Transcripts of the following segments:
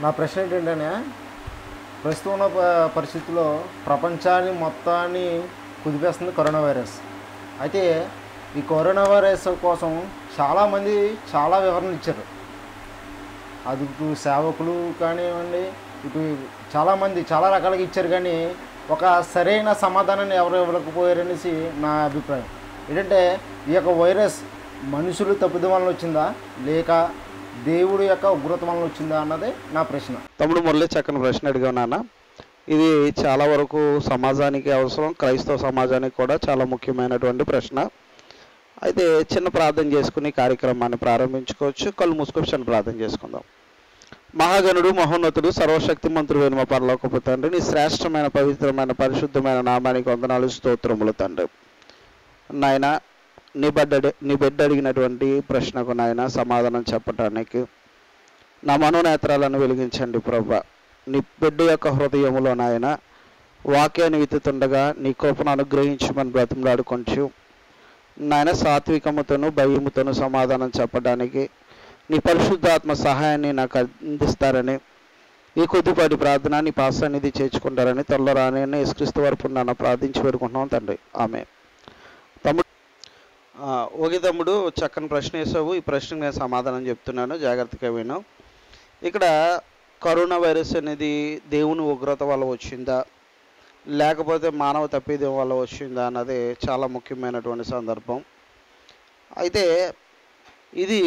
నా ప్రశ్న ఏంటంటే ప్రస్తుతం ఉన్న ప- పరిస్థితుల్లో ప్రపంచాన్ని మొత్తాన్ని కుదిపేస్తుంది కరోనా వైరస్ అయితే ఈ కరోనా వైరస్ కోసం చాలామంది చాలా వివరణ ఇచ్చారు అది ఇటు సేవకులు కానివ్వండి ఇటు చాలామంది చాలా రకాలుగా ఇచ్చారు కానీ ఒక సరైన సమాధానాన్ని ఎవరు ఇవ్వలేకపోయారనేసి నా అభిప్రాయం ఏంటంటే ఈ యొక్క వైరస్ మనుషులు తప్పిదం వలన వచ్చిందా లేక దేవుడి యొక్క ఉగ్రత వలన వచ్చిందా అన్నదే నా ప్రశ్న తమ్ముడు మురళి చక్కని ప్రశ్న అడిగా నాన్న ఇది చాలా వరకు సమాజానికి అవసరం క్రైస్తవ సమాజానికి కూడా చాలా ముఖ్యమైనటువంటి ప్రశ్న అయితే చిన్న ప్రార్థన చేసుకుని కార్యక్రమాన్ని ప్రారంభించుకోవచ్చు కళ్ళు మూసుకొని చిన్న ప్రార్థన చేసుకుందాం మహాగణుడు మహోన్నతుడు సర్వశక్తిమంతుడు వేణుమ పరలోకపు తండ్రి నీ శ్రేష్టమైన పవిత్రమైన పరిశుద్ధమైన నామానికి వందనాలు స్తోత్రములు తండ్రి నాయన నీ బిడ్డ నీ బిడ్డ అడిగినటువంటి ప్రశ్నకు నాయన సమాధానం చెప్పటానికి నా మనోనేత్రాలను వెలిగించండి ప్రభా నీ బిడ్డ యొక్క హృదయములో నాయన వాక్యాన్ని విత్తుతుండగా నీ కృపను అనుగ్రహించమని బ్రతిమలాడుకొంచు నాయన సాత్వికముతోను భయముతోను సమాధానం చెప్పడానికి నీ పరిశుద్ధాత్మ సహాయాన్ని నాకు అందిస్తారని ఈ కొద్దిపాటి ప్రార్థన నీ పాసాన్నిధి చేర్చుకుంటారని త్వరలో రాని యేసుక్రీస్తు వరకు నన్ను ప్రార్థించి పెడుకుంటున్నాం తండ్రి ఆమె తమ్ముడు ఆ, ఓకే తమ్ముడు చక్కని ప్రశ్న వేసావు ఈ ప్రశ్నకు నేను సమాధానం చెప్తున్నాను జాగ్రత్తగా విను ఇక్కడ కరోనా వైరస్ అనేది దేవుని ఉగ్రత వల్ల వచ్చిందా లేకపోతే మానవ తప్పిదం వల్ల వచ్చిందా అన్నది చాలా ముఖ్యమైనటువంటి సందర్భం అయితే ఇది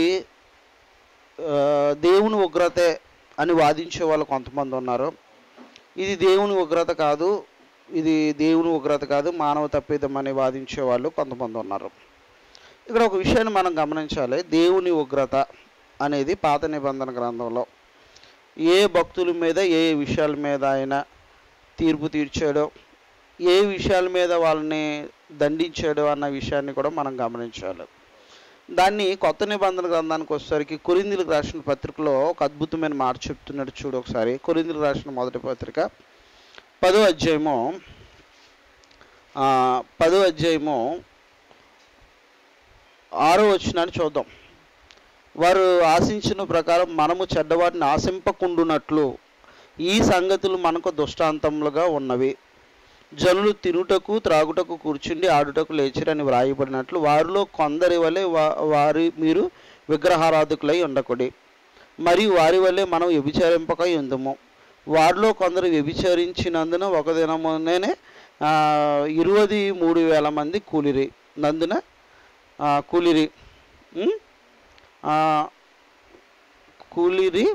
ఆ, దేవుని ఉగ్రతే అని వాదించే వాళ్ళు కొంతమంది ఉన్నారు ఇది దేవుని ఉగ్రత కాదు ఇది దేవుని ఉగ్రత కాదు మానవ తప్పిదం అని వాదించే వాళ్ళు కొంతమంది ఉన్నారు ఇక్కడ ఒక విషయాన్ని మనం గమనించాలి దేవుని ఉగ్రత అనేది పాత నిబంధన గ్రంథంలో ఏ భక్తుల మీద ఏ విషయాల మీద ఆయన తీర్పు తీర్చాడో ఏ విషయాల మీద వాళ్ళని దండించాడో అన్న విషయాన్ని కూడా మనం గమనించాలి దాన్ని కొత్త నిబంధన గ్రంథానికి వచ్చేసరికి కొరిందులకు రాసిన పత్రికలో ఒక అద్భుతమైన మాట చెప్తున్నాడు చూడు ఒకసారి కొరిందులకు రాసిన మొదటి పత్రిక పదో అధ్యాయము ఆ, పదో అధ్యాయము ఆరో వచ్చినాన్ని చూద్దాం వారు ఆశించిన ప్రకారం మనము చెడ్డవాటిని ఆశింపకుండునట్లు ఈ సంగతులు మనకు దృష్టాంతములుగా ఉన్నవి జనులు తినుటకు త్రాగుటకు కూర్చుండి ఆడుటకు లేచిరని వ్రాయబడినట్లు వారిలో కొందరి వలె వా- వారి మీరు విగ్రహారాధకులై ఉండకుడి మరియు వారి వల్లే మనం వ్యభిచరింపక ఉందము వారిలో కొందరు వ్యభిచరించినందున ఒక దినమునే ఆ, ఇరువది మూడు వేల మంది కూలిరి నందున ఆ, కూలిరి ఉం? ఆ, కూలిరి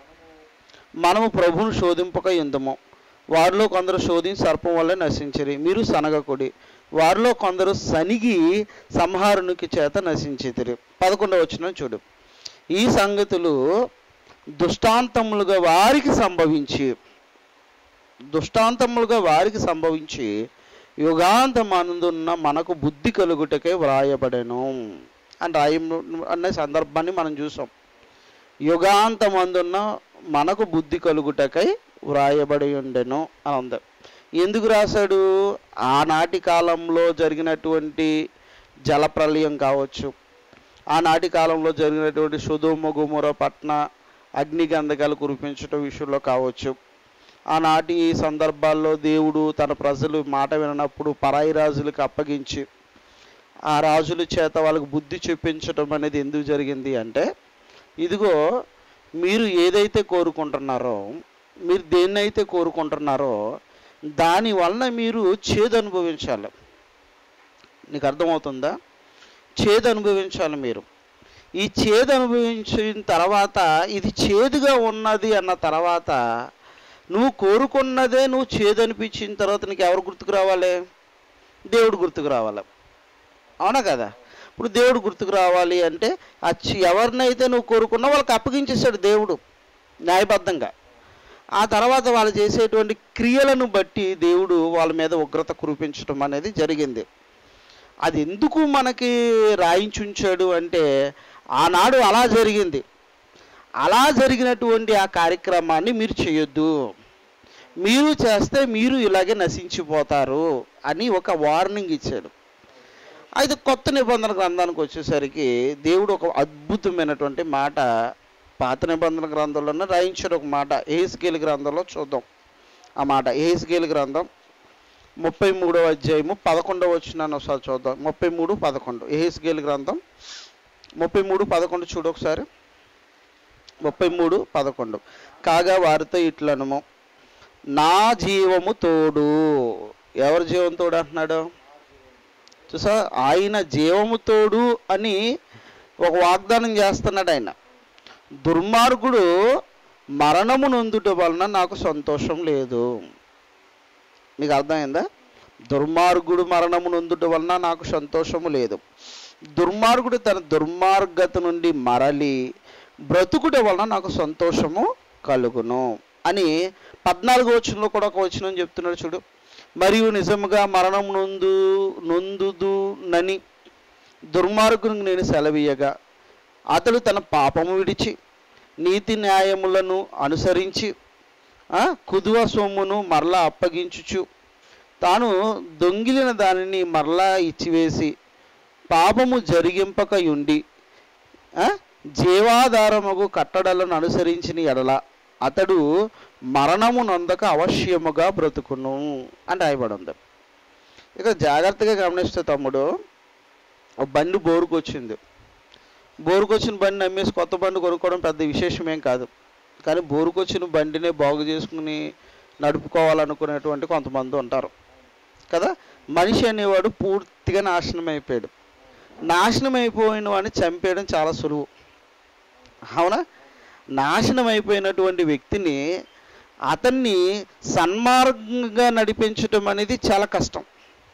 మనము ప్రభువును శోధింపక ఇందము వారిలో కొందరు శోధించి సర్పం వల్ల నశించిరి మీరు సనగకుడి వారిలో కొందరు సనిగి సంహారునికి చేత నశించితిరి పదకొండవ వచ్చిన చూడు ఈ సంగతులు దుష్టాంతములుగా వారికి సంభవించి దుష్టాంతములుగా వారికి సంభవించి యుగాంతమందున్న మనకు బుద్ధి కలుగుటకే వ్రాయబడెను అని రాయ అనే సందర్భాన్ని మనం చూసాం యుగాంతమందున్న మనకు బుద్ధి కలుగుటకై వ్రాయబడి ఉండెను అని ఉంది ఎందుకు రాశాడు ఆనాటి కాలంలో జరిగినటువంటి జలప్రలయం కావచ్చు ఆనాటి కాలంలో జరిగినటువంటి సుధుమ గుముర పట్న అగ్నిగంధకాలు కురిపించడం విషయంలో కావచ్చు ఆనాటి సందర్భాల్లో దేవుడు తన ప్రజలు మాట విననప్పుడు పరాయి రాజులకు అప్పగించి ఆ రాజుల చేత వాళ్ళకు బుద్ధి చూపించడం అనేది ఎందుకు జరిగింది అంటే ఇదిగో మీరు ఏదైతే కోరుకుంటున్నారో మీరు దేన్నైతే కోరుకుంటున్నారో దాని వలన మీరు చేదు అనుభవించాలి నీకు అర్థమవుతుందా చేదు అనుభవించాలి మీరు ఈ చేదు అనుభవించిన తర్వాత ఇది చేదుగా ఉన్నది అన్న తర్వాత నువ్వు కోరుకున్నదే నువ్వు చేదు అనిపించిన తర్వాత నీకు ఎవరు గుర్తుకు రావాలి దేవుడు గుర్తుకు రావాలి అవునా కదా ఇప్పుడు దేవుడు గుర్తుకు రావాలి అంటే ఆ చి- ఎవరినైతే నువ్వు కోరుకున్నావు వాళ్ళకి అప్పగించేశాడు దేవుడు న్యాయబద్ధంగా ఆ తర్వాత వాళ్ళు చేసేటువంటి క్రియలను బట్టి దేవుడు వాళ్ళ మీద ఉగ్రత కురిపించడం అనేది జరిగింది అది ఎందుకు మనకి రాయించుంచాడు అంటే ఆనాడు అలా జరిగింది అలా జరిగినటువంటి ఆ కార్యక్రమాన్ని మీరు చేయొద్దు మీరు చేస్తే మీరు ఇలాగే నశించిపోతారు అని ఒక వార్నింగ్ ఇచ్చాడు అయితే కొత్త నిబంధన గ్రంథానికి వచ్చేసరికి దేవుడు ఒక అద్భుతమైనటువంటి మాట పాత నిబంధన గ్రంథంలోనే రాయించాడు ఒక మాట ఏహిస్కేల్ గ్రంథంలో చూద్దాం ఆ మాట ఏహిస్కేల్ గ్రంథం ముప్పై మూడవ అధ్యాయము పదకొండవ వచ్చినాను ఒకసారి చూద్దాం ముప్పై మూడు పదకొండు ఏహిస్కేల్ గ్రంథం ముప్పై మూడు పదకొండు చూడు ఒకసారి ముప్పై మూడు పదకొండు కాగా వారితో ఇట్లనము నా జీవము తోడు ఎవరి జీవం తోడు అంటున్నాడు చూసా ఆయన జీవము తోడు అని ఒక వాగ్దానం చేస్తున్నాడు ఆయన దుర్మార్గుడు మరణము నొందుట వలన నాకు సంతోషం లేదు నీకు అర్థమైందా దుర్మార్గుడు మరణము నొందుట వలన నాకు సంతోషము లేదు దుర్మార్గుడు తన దుర్మార్గత నుండి మరలి బ్రతుకుట వలన నాకు సంతోషము కలుగును అని పద్నాలుగు వచనంలో కూడా ఒక వచనం చెప్తున్నాడు చూడు మరియు నిజముగా మరణం నొందు నొందుదు నని దుర్మార్గునికి నేను సెలవీయగా అతడు తన పాపము విడిచి నీతి న్యాయములను అనుసరించి ఆ, కుదువ సొమ్మును మరలా అప్పగించుచు తాను దొంగిలిన దానిని మరలా ఇచ్చివేసి పాపము జరిగింపక ఉండి ఆ, జీవాధారముగు కట్టడలను అనుసరించిన ఎడల అతడు మరణము నొందక అవశ్యముగా బ్రతుకును అని రాయబడి ఉంది ఇక జాగ్రత్తగా గమనిస్తే తమ్ముడు ఒక బండి బోరుకు వచ్చింది బోరుకు వచ్చిన బండి అమ్మేసి కొత్త బండి కొనుక్కోవడం పెద్ద విశేషమేం కాదు కానీ బోరుకు వచ్చిన బండినే బాగు చేసుకుని నడుపుకోవాలనుకునేటువంటి కొంతమంది ఉంటారు కదా మనిషి అనేవాడు పూర్తిగా నాశనం అయిపోయాడు నాశనం అయిపోయిన వాడిని చంపేయడం చాలా సులువు అవునా నాశనం అయిపోయినటువంటి వ్యక్తిని అతన్ని సన్మార్గంగా నడిపించడం అనేది చాలా కష్టం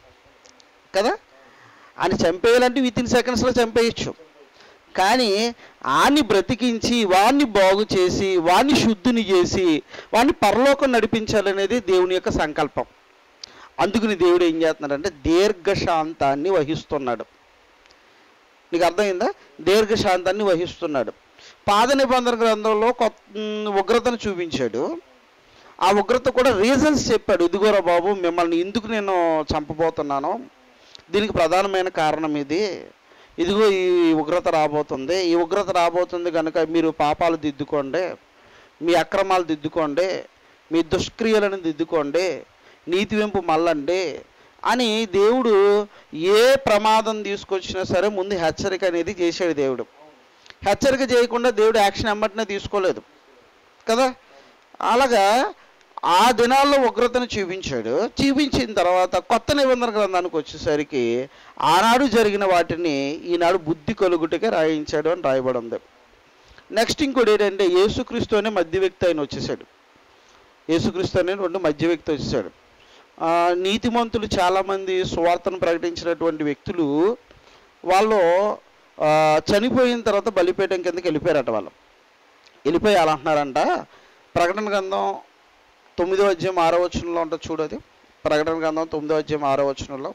కదా ఆయన చంపేయాలంటే విత్ ఇన్ సెకండ్స్లో చంపేయచ్చు కానీ వాణ్ణి బ్రతికించి వాణ్ణి బాగు చేసి వాణ్ణి శుద్ధిని చేసి వాణ్ణి పరలోకం నడిపించాలనేది దేవుని యొక్క సంకల్పం అందుకని దేవుడు ఏం చేస్తున్నాడంటే దీర్ఘశాంతాన్ని వహిస్తున్నాడు నీకు అర్థమైందా దీర్ఘశాంతాన్ని వహిస్తున్నాడు పాద నిబంధన గ్రంథంలో కొత్త ఉమ్, ఉగ్రతను చూపించాడు ఆ ఉగ్రత కూడా రీజన్స్ చెప్పాడు ఇదిగోరా బాబు మిమ్మల్ని ఎందుకు నేను చంపబోతున్నాను దీనికి ప్రధానమైన కారణం ఇది ఇదిగో ఈ ఉగ్రత రాబోతుంది ఈ ఉగ్రత రాబోతుంది కనుక మీరు పాపాలు దిద్దుకోండి మీ అక్రమాలు దిద్దుకోండి మీ దుష్క్రియలను దిద్దుకోండి నీతి వెంపు మళ్ళండి అని దేవుడు ఏ ప్రమాదం తీసుకొచ్చినా సరే ముందు హెచ్చరిక అనేది చేశాడు దేవుడు హెచ్చరిక చేయకుండా దేవుడు యాక్షన్ ఎమ్మటనే తీసుకోలేదు కదా అలాగా ఆ దినాల్లో ఉగ్రతను చూపించాడు చూపించిన తర్వాత కొత్త నిబంధన గ్రంథానికి వచ్చేసరికి ఆనాడు జరిగిన వాటిని ఈనాడు బుద్ధి కలుగుటకే రాయించాడు అని రాయబడి ఉంది నెక్స్ట్ ఇంకోటి ఏంటంటే యేసుక్రీస్తు అనే మధ్య వ్యక్తి ఆయన వచ్చేసాడు యేసుక్రీస్తు అనే రెండు మధ్య వ్యక్తి వచ్చేసాడు ఆ, నీతిమంతులు చాలామంది సువార్తను ప్రకటించినటువంటి వ్యక్తులు వాళ్ళు ఆ, చనిపోయిన తర్వాత బలిపీఠం కిందకి వెళ్ళిపోయారట వాళ్ళు వెళ్ళిపోయి అలా అంటున్నారంట ప్రకటన గ్రంథం తొమ్మిదో అధ్యాయం ఆరో వచనంలో ఉంటుంది చూడది ప్రకటన గ్రంథం తొమ్మిదో అధ్యాయం ఆరో వచనంలో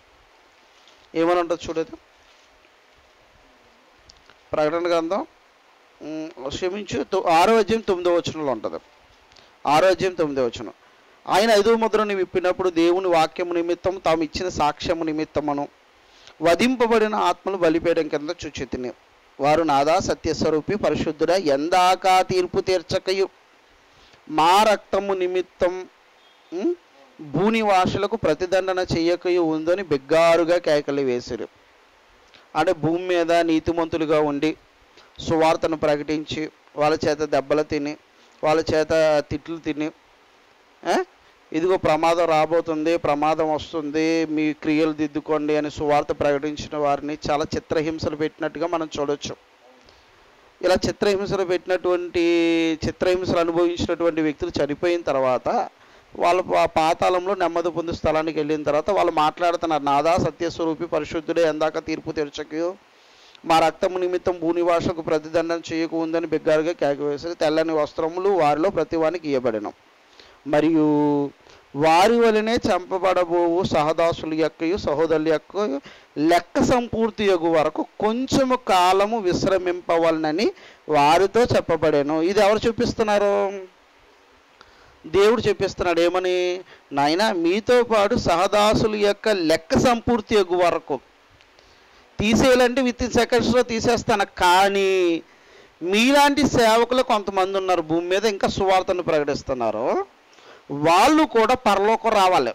ఏమని ఉంటుంది చూడది ప్రకటన గ్రంథం ఉమ్, క్షమించు తొ- ఆరో అధ్యాయం తొమ్మిదో వచనంలో ఉంటుంది ఆరో అధ్యాయం తొమ్మిదో వచనం ఆయన ఐదో ముద్రను విప్పినప్పుడు దేవుని వాక్యము నిమిత్తం తాము ఇచ్చిన సాక్ష్యము నిమిత్తమును వధింపబడిన ఆత్మలు బలిపేయడం కింద చుచ్చితిని వారు నాదా సత్యస్వరూపి పరిశుద్ధుడ ఎందాక తీర్పు తీర్చకయు మా రక్తము నిమిత్తం ఉమ్, భూనివాసులకు ప్రతిదండన చెయ్యకయు ఉందని బిగ్గారుగా కేకలు వేసిరు అంటే భూమి మీద నీతిమంతులుగా ఉండి సువార్తను ప్రకటించి వాళ్ళ చేత దెబ్బలు తిని వాళ్ళ చేత తిట్లు తిని ఆ, ఇదిగో ప్రమాదం రాబోతుంది ప్రమాదం వస్తుంది మీ క్రియలు దిద్దుకోండి అని సువార్త ప్రకటించిన వారిని చాలా చిత్రహింసలు పెట్టినట్టుగా మనం చూడొచ్చు ఇలా చిత్రహింసలు పెట్టినటువంటి చిత్రహింసలు అనుభవించినటువంటి వ్యక్తులు చనిపోయిన తర్వాత వాళ్ళ పా- పాతాళంలో నెమ్మది పొందు స్థలానికి వెళ్ళిన తర్వాత వాళ్ళు మాట్లాడుతున్నారు నాదా సత్యస్వరూపి పరిశుద్ధుడే ఎందాక తీర్పు తెరచకు మా రక్తము నిమిత్తం భూనివాసకు ప్రతిదండన చేయకు ఉందని బిగ్గారుగా కేకవేసి తెల్లని వస్త్రములు వారిలో ప్రతివానికి ఇవ్వబడిన మరియు వారి వలనే చంపబడబోవు సహదాసుల యొక్కయు సహోదరుల యొక్క లెక్క సంపూర్తి యొగు వరకు కొంచెము కాలము విశ్రమింపవలనని వారితో చెప్పబడాను ఇది ఎవరు చూపిస్తున్నారు దేవుడు చెప్పిస్తున్నాడు ఏమని నాయన మీతో పాటు సహదాసుల యొక్క లెక్క సంపూర్తి యొగు వరకు తీసేయాలంటే విత్ ఇన్ సెకండ్స్లో తీసేస్తాను కానీ మీలాంటి సేవకులు కొంతమంది ఉన్నారు భూమి మీద ఇంకా సువార్తను ప్రకటిస్తున్నారు వాళ్ళు కూడా పరలోకం రావాలి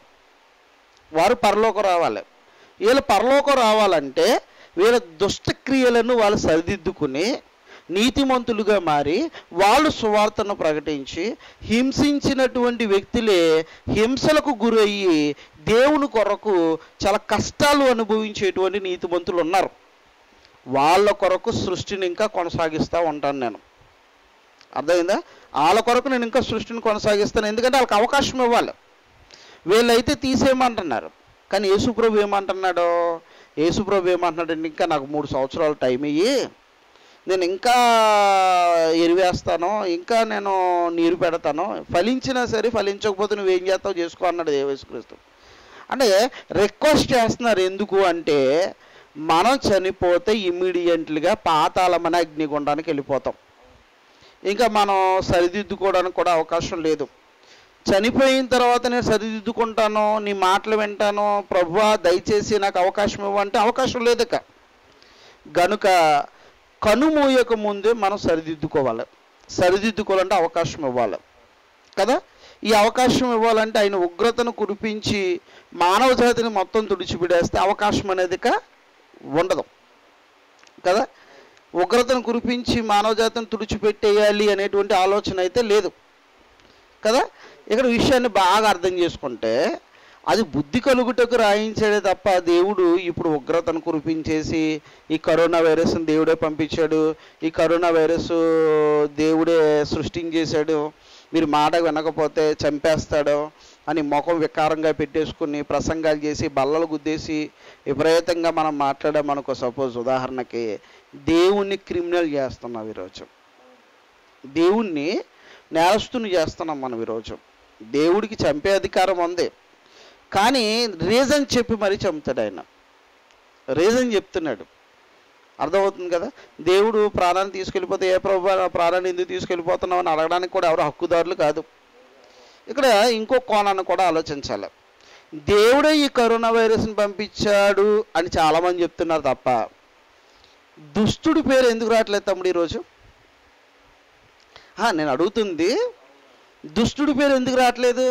వారు పరలోకం రావాలి వీళ్ళు పరలోకం రావాలంటే వీళ్ళ దుష్టక్రియలను వాళ్ళు సరిదిద్దుకుని నీతిమంతులుగా మారి వాళ్ళు సువార్తను ప్రకటించి హింసించినటువంటి వ్యక్తులే హింసలకు గురయ్యి దేవుని కొరకు చాలా కష్టాలు అనుభవించేటువంటి నీతిమంతులు ఉన్నారు వాళ్ళ కొరకు సృష్టిని ఇంకా కొనసాగిస్తూ ఉంటాను నేను అర్థమైందా వాళ్ళ కొరకు నేను ఇంకా సృష్టిని కొనసాగిస్తాను ఎందుకంటే వాళ్ళకి అవకాశం ఇవ్వాలి వీళ్ళైతే తీసేయమంటున్నారు కానీ యేసుప్రభు ఏమంటున్నాడు యేసుప్రభు ఏమంటున్నాడు ఇంకా నాకు మూడు సంవత్సరాలు టైం ఇయ్యి నేను ఇంకా ఎరివేస్తాను ఇంకా నేను నీరు పెడతాను ఫలించినా సరే ఫలించకపోతే నువ్వేం చేస్తావు చేసుకో అన్నాడు యేసుక్రీస్తు అంటే రిక్వెస్ట్ చేస్తున్నారు ఎందుకు అంటే మనం చనిపోతే ఇమ్మీడియట్లుగా పాతాళమనే అగ్నిగుండానికి వెళ్ళిపోతాం ఇంకా మనం సరిదిద్దుకోవడానికి కూడా అవకాశం లేదు చనిపోయిన తర్వాత నేను సరిదిద్దుకుంటాను నీ మాటలు వింటాను ప్రభువా దయచేసి నాకు అవకాశం ఇవ్వంటే అవకాశం లేదు ఇక గనుక కనుమూయక ముందే మనం సరిదిద్దుకోవాలి సరిదిద్దుకోవాలంటే అవకాశం ఇవ్వాలి కదా ఈ అవకాశం ఇవ్వాలంటే ఆయన ఉగ్రతను కురిపించి మానవ జాతిని మొత్తం తుడిచిపెడేస్తే అవకాశం అనేది ఇక ఉండదు కదా ఉగ్రతను కురిపించి మానవ జాతిని తుడిచిపెట్టేయాలి అనేటువంటి ఆలోచన అయితే లేదు కదా ఇక్కడ విషయాన్ని బాగా అర్థం చేసుకుంటే అది బుద్ధి కలుగుటకు రాయించాడే తప్ప దేవుడు ఇప్పుడు ఉగ్రతను కురిపించేసి ఈ కరోనా వైరస్ని దేవుడే పంపించాడు ఈ కరోనా వైరస్ దేవుడే సృష్టించేశాడు మీరు మాట వినకపోతే చంపేస్తాడు అని ముఖం వికారంగా పెట్టేసుకుని ప్రసంగాలు చేసి బల్లలు గుద్దేసి విపరీతంగా మనం మాట్లాడామనుకో సపోజ్ ఉదాహరణకి దేవుణ్ణి క్రిమినల్ చేస్తున్నాం ఈరోజు దేవుణ్ణి నేరస్తుని చేస్తున్నాం మనం ఈరోజు దేవుడికి చంపే అధికారం ఉంది కానీ రీజన్ చెప్పి మరీ చంపుతాడు ఆయన రీజన్ చెప్తున్నాడు అర్థమవుతుంది కదా దేవుడు ప్రాణాన్ని తీసుకెళ్ళిపోతే ఏ ప్రభు ఆ ప్రాణాన్ని ఎందుకు తీసుకెళ్ళిపోతున్నావు అని అడగడానికి కూడా ఎవరు హక్కుదారులు కాదు ఇక్కడ ఇంకో కోణాన్ని కూడా ఆలోచించాలి దేవుడే ఈ కరోనా వైరస్ని పంపించాడు అని చాలామంది చెప్తున్నారు తప్ప దుష్టుడి పేరు ఎందుకు రావట్లేదు తమ్ముడు ఈరోజు ఆ, నేను అడుగుతుంది దుష్టుడి పేరు ఎందుకు రావట్లేదు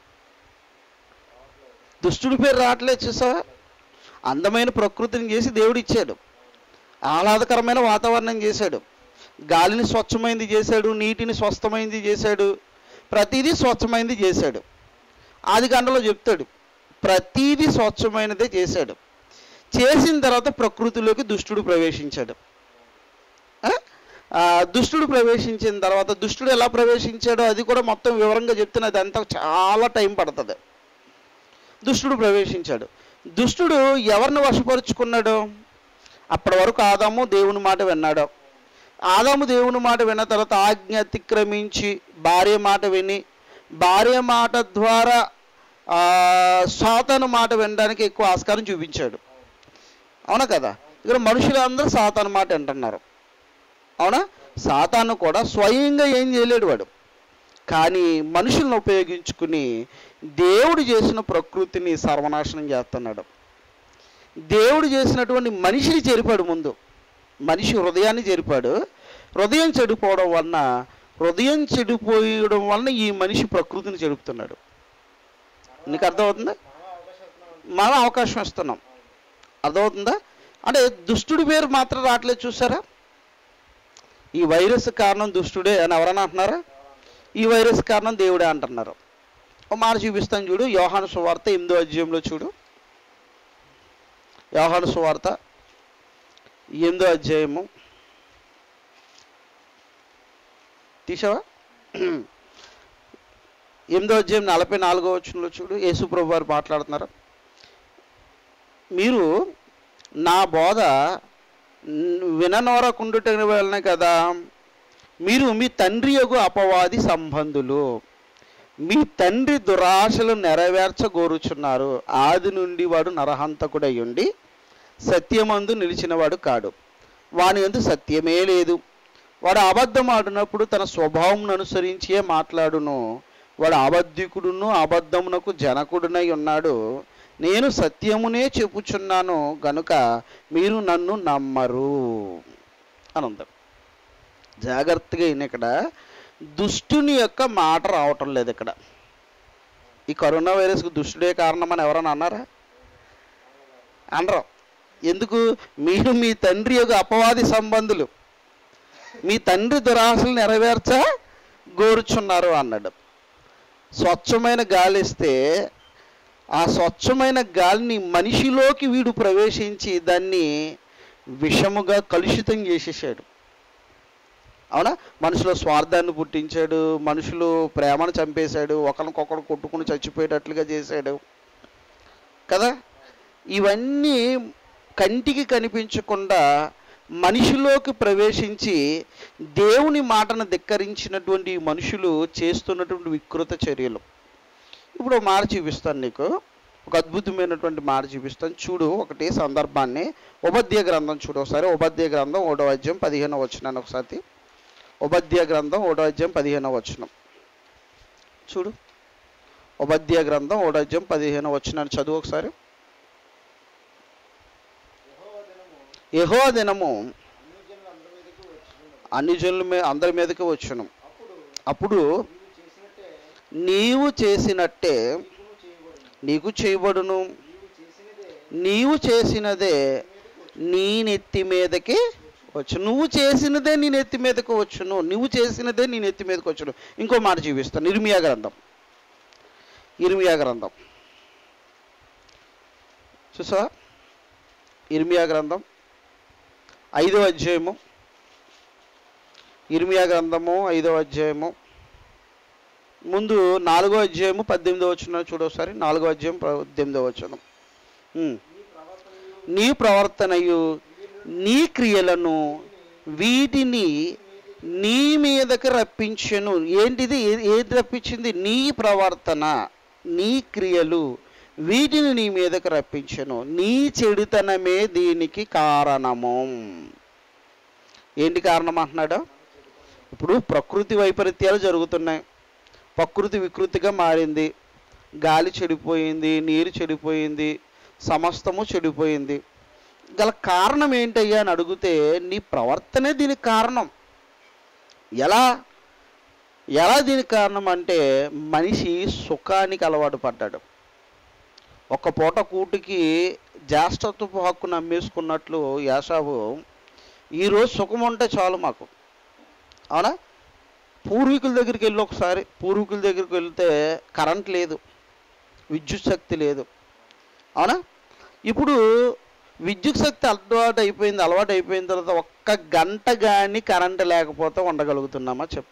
దుష్టుడి పేరు రావట్లేదు చూసావా అందమైన ప్రకృతిని చేసి దేవుడు ఇచ్చాడు ఆహ్లాదకరమైన వాతావరణం చేశాడు గాలిని స్వచ్ఛమైంది చేశాడు నీటిని స్వస్థమైంది చేశాడు ప్రతిదీ స్వచ్ఛమైంది చేశాడు ఆది గంటలో చెప్తాడు ప్రతిదీ స్వచ్ఛమైనదే చేశాడు చేసిన తర్వాత ప్రకృతిలోకి దుష్టుడు ప్రవేశించాడు ఆ? ఆ, దుష్టుడు ప్రవేశించిన తర్వాత దుష్టుడు ఎలా ప్రవేశించాడో అది కూడా మొత్తం వివరంగా చెప్తున్నా అదంతా చాలా టైం పడుతుంది దుష్టుడు ప్రవేశించాడు దుష్టుడు ఎవరిని వశపరుచుకున్నాడు అప్పటి వరకు ఆదాము దేవుని మాట విన్నాడు ఆదాము దేవుని మాట విన్న తర్వాత ఆజ్ఞ అతిక్రమించి భార్య మాట విని భార్య మాట ద్వారా ఆ, సాతాను మాట వినడానికి ఎక్కువ ఆస్కారం చూపించాడు అవునా కదా ఇక్కడ మనుషులందరూ సాతాను మాట వింటున్నారు అవునా సాతాను కూడా స్వయంగా ఏం చేయలేడు వాడు కానీ మనుషులను ఉపయోగించుకుని దేవుడు చేసిన ప్రకృతిని సర్వనాశనం చేస్తున్నాడు దేవుడు చేసినటువంటి మనిషిని చెరిపాడు ముందు మనిషి హృదయాన్ని చెరిపాడు హృదయం చెడిపోవడం వలన హృదయం చెడిపోయడం వలన ఈ మనిషి ప్రకృతిని చెడుపుతున్నాడు నీకు అర్థమవుతుందా మనం అవకాశం ఇస్తున్నాం అర్థమవుతుందా అంటే దుష్టుడి పేరు మాత్రం రావట్లేదు చూసారా ఈ వైరస్ కారణం దుష్టుడే అని ఎవరైనా అంటున్నారా ఈ వైరస్ కారణం దేవుడే అంటున్నారు ఒక మాట చూపిస్తాను చూడు యోహాను సువార్త ఎనిమిదో అధ్యాయంలో చూడు యోహాను సువార్త ఎనిమిదో అధ్యాయము తీసావా ఎనిమిదో అధ్యాయం నలభై నాలుగో వచనంలో చూడు యేసు ప్రభు వారు మాట్లాడుతున్నారు మీరు నా బోధ విననోరకుండుట వలన కదా మీరు మీ తండ్రి యొక్క అపవాది సంబంధులు మీ తండ్రి దురాశలు నెరవేర్చగోరుచున్నారు ఆది నుండి వాడు నరహంతకుడై ఉండి సత్యమందు నిలిచినవాడు కాడు వాని ఎందు సత్యమే లేదు వాడు అబద్ధం ఆడినప్పుడు తన స్వభావం అనుసరించే మాట్లాడును వాడు అబద్ధికుడును అబద్ధమునకు జనకుడునై ఉన్నాడు నేను సత్యమునే చెప్పుచున్నాను గనుక మీరు నన్ను నమ్మరు అని ఉంది జాగ్రత్తగా అయిన ఇక్కడ దుష్టుని యొక్క మాట రావటం లేదు ఇక్కడ ఈ కరోనా వైరస్కి దుష్టుడే కారణం అని ఎవరైనా అన్నారా అనరు ఎందుకు మీరు మీ తండ్రి యొక్క అపవాది సంబంధులు మీ తండ్రి దురాశలు నెరవేర్చ గోరుచున్నారు అన్నాడు స్వచ్ఛమైన గాలి ఇస్తే ఆ స్వచ్ఛమైన గాలిని మనిషిలోకి వీడు ప్రవేశించి దాన్ని విషముగా కలుషితం చేసేసాడు అవునా మనుషులో స్వార్థాన్ని పుట్టించాడు మనుషులు ప్రేమను చంపేశాడు ఒకరికొకరు కొట్టుకుని చచ్చిపోయేటట్లుగా చేశాడు కదా ఇవన్నీ కంటికి కనిపించకుండా మనిషిలోకి ప్రవేశించి దేవుని మాటను ధిక్కరించినటువంటి ఈ మనుషులు చేస్తున్నటువంటి వికృత చర్యలు ఇప్పుడు ఒక మాట చూపిస్తాను నీకు ఒక అద్భుతమైనటువంటి మాట చూపిస్తాను చూడు ఒకటి సందర్భాన్ని ఉపధ్య గ్రంథం చూడు ఒకసారి ఉపధ్య గ్రంథం ఓడో అధ్యాయం పదిహేనవ వచ్చినాను ఒకసారి ఉపధ్య గ్రంథం ఓడో అధ్యాయం పదిహేనవ వచనం చూడు ఉపధ్య గ్రంథం ఓడో అధ్యాయం పదిహేనవ వచ్చినాను చదువు ఒకసారి యహో దినము అన్ని జనుల మీద అందరి మీదకి వచ్చును అప్పుడు నీవు చేసినట్టే నీకు చేయబడును నీవు చేసినదే నీ నెత్తి మీదకి వచ్చు నువ్వు చేసినదే నీ నెత్తి మీదకి వచ్చును నువ్వు చేసినదే నీ నెత్తి మీదకి వచ్చును ఇంకో మాట చూపిస్తాను ఇర్మియా గ్రంథం ఇర్మియా గ్రంథం చూసా ఇర్మియా గ్రంథం ఐదో అధ్యాయము ఇర్మియా గ్రంథము ఐదో అధ్యాయము ముందు నాలుగో అధ్యాయము పద్దెనిమిదో వచ్చిన చూడొకసారి నాలుగో అధ్యాయం పద్దెనిమిదో వచ్చిన నీ ప్రవర్తనయు నీ క్రియలను వీటిని నీ మీదకి రప్పించెను ఏంటిది ఏ- ఏది రప్పించింది నీ ప్రవర్తన నీ క్రియలు వీటిని నీ మీదకి రప్పించెను నీ చెడుతనమే దీనికి కారణము ఏంటి కారణం అంటున్నాడు ఇప్పుడు ప్రకృతి వైపరీత్యాలు జరుగుతున్నాయి ప్రకృతి వికృతిగా మారింది గాలి చెడిపోయింది నీరు చెడిపోయింది సమస్తము చెడిపోయింది గల కారణం ఏంటయ్యా అని అడిగితే నీ ప్రవర్తనే దీనికి కారణం ఎలా ఎలా దీనికి కారణం అంటే మనిషి సుఖానికి అలవాటు పడ్డాడు ఒక పూట కూటికి జ్యేష్ఠత్వపు హక్కును అమ్మేసుకున్నట్లు యాసావు ఈరోజు సుఖం ఉంటే చాలు మాకు అవునా పూర్వీకుల దగ్గరికి వెళ్ళి ఒకసారి పూర్వీకుల దగ్గరికి వెళ్తే కరెంట్ లేదు విద్యుత్ శక్తి లేదు అవునా ఇప్పుడు విద్యుత్ శక్తి అలవాటు అయిపోయింది అలవాటు అయిపోయిన తర్వాత ఒక్క గంట కానీ కరెంట్ లేకపోతే ఉండగలుగుతున్నామా చెప్పు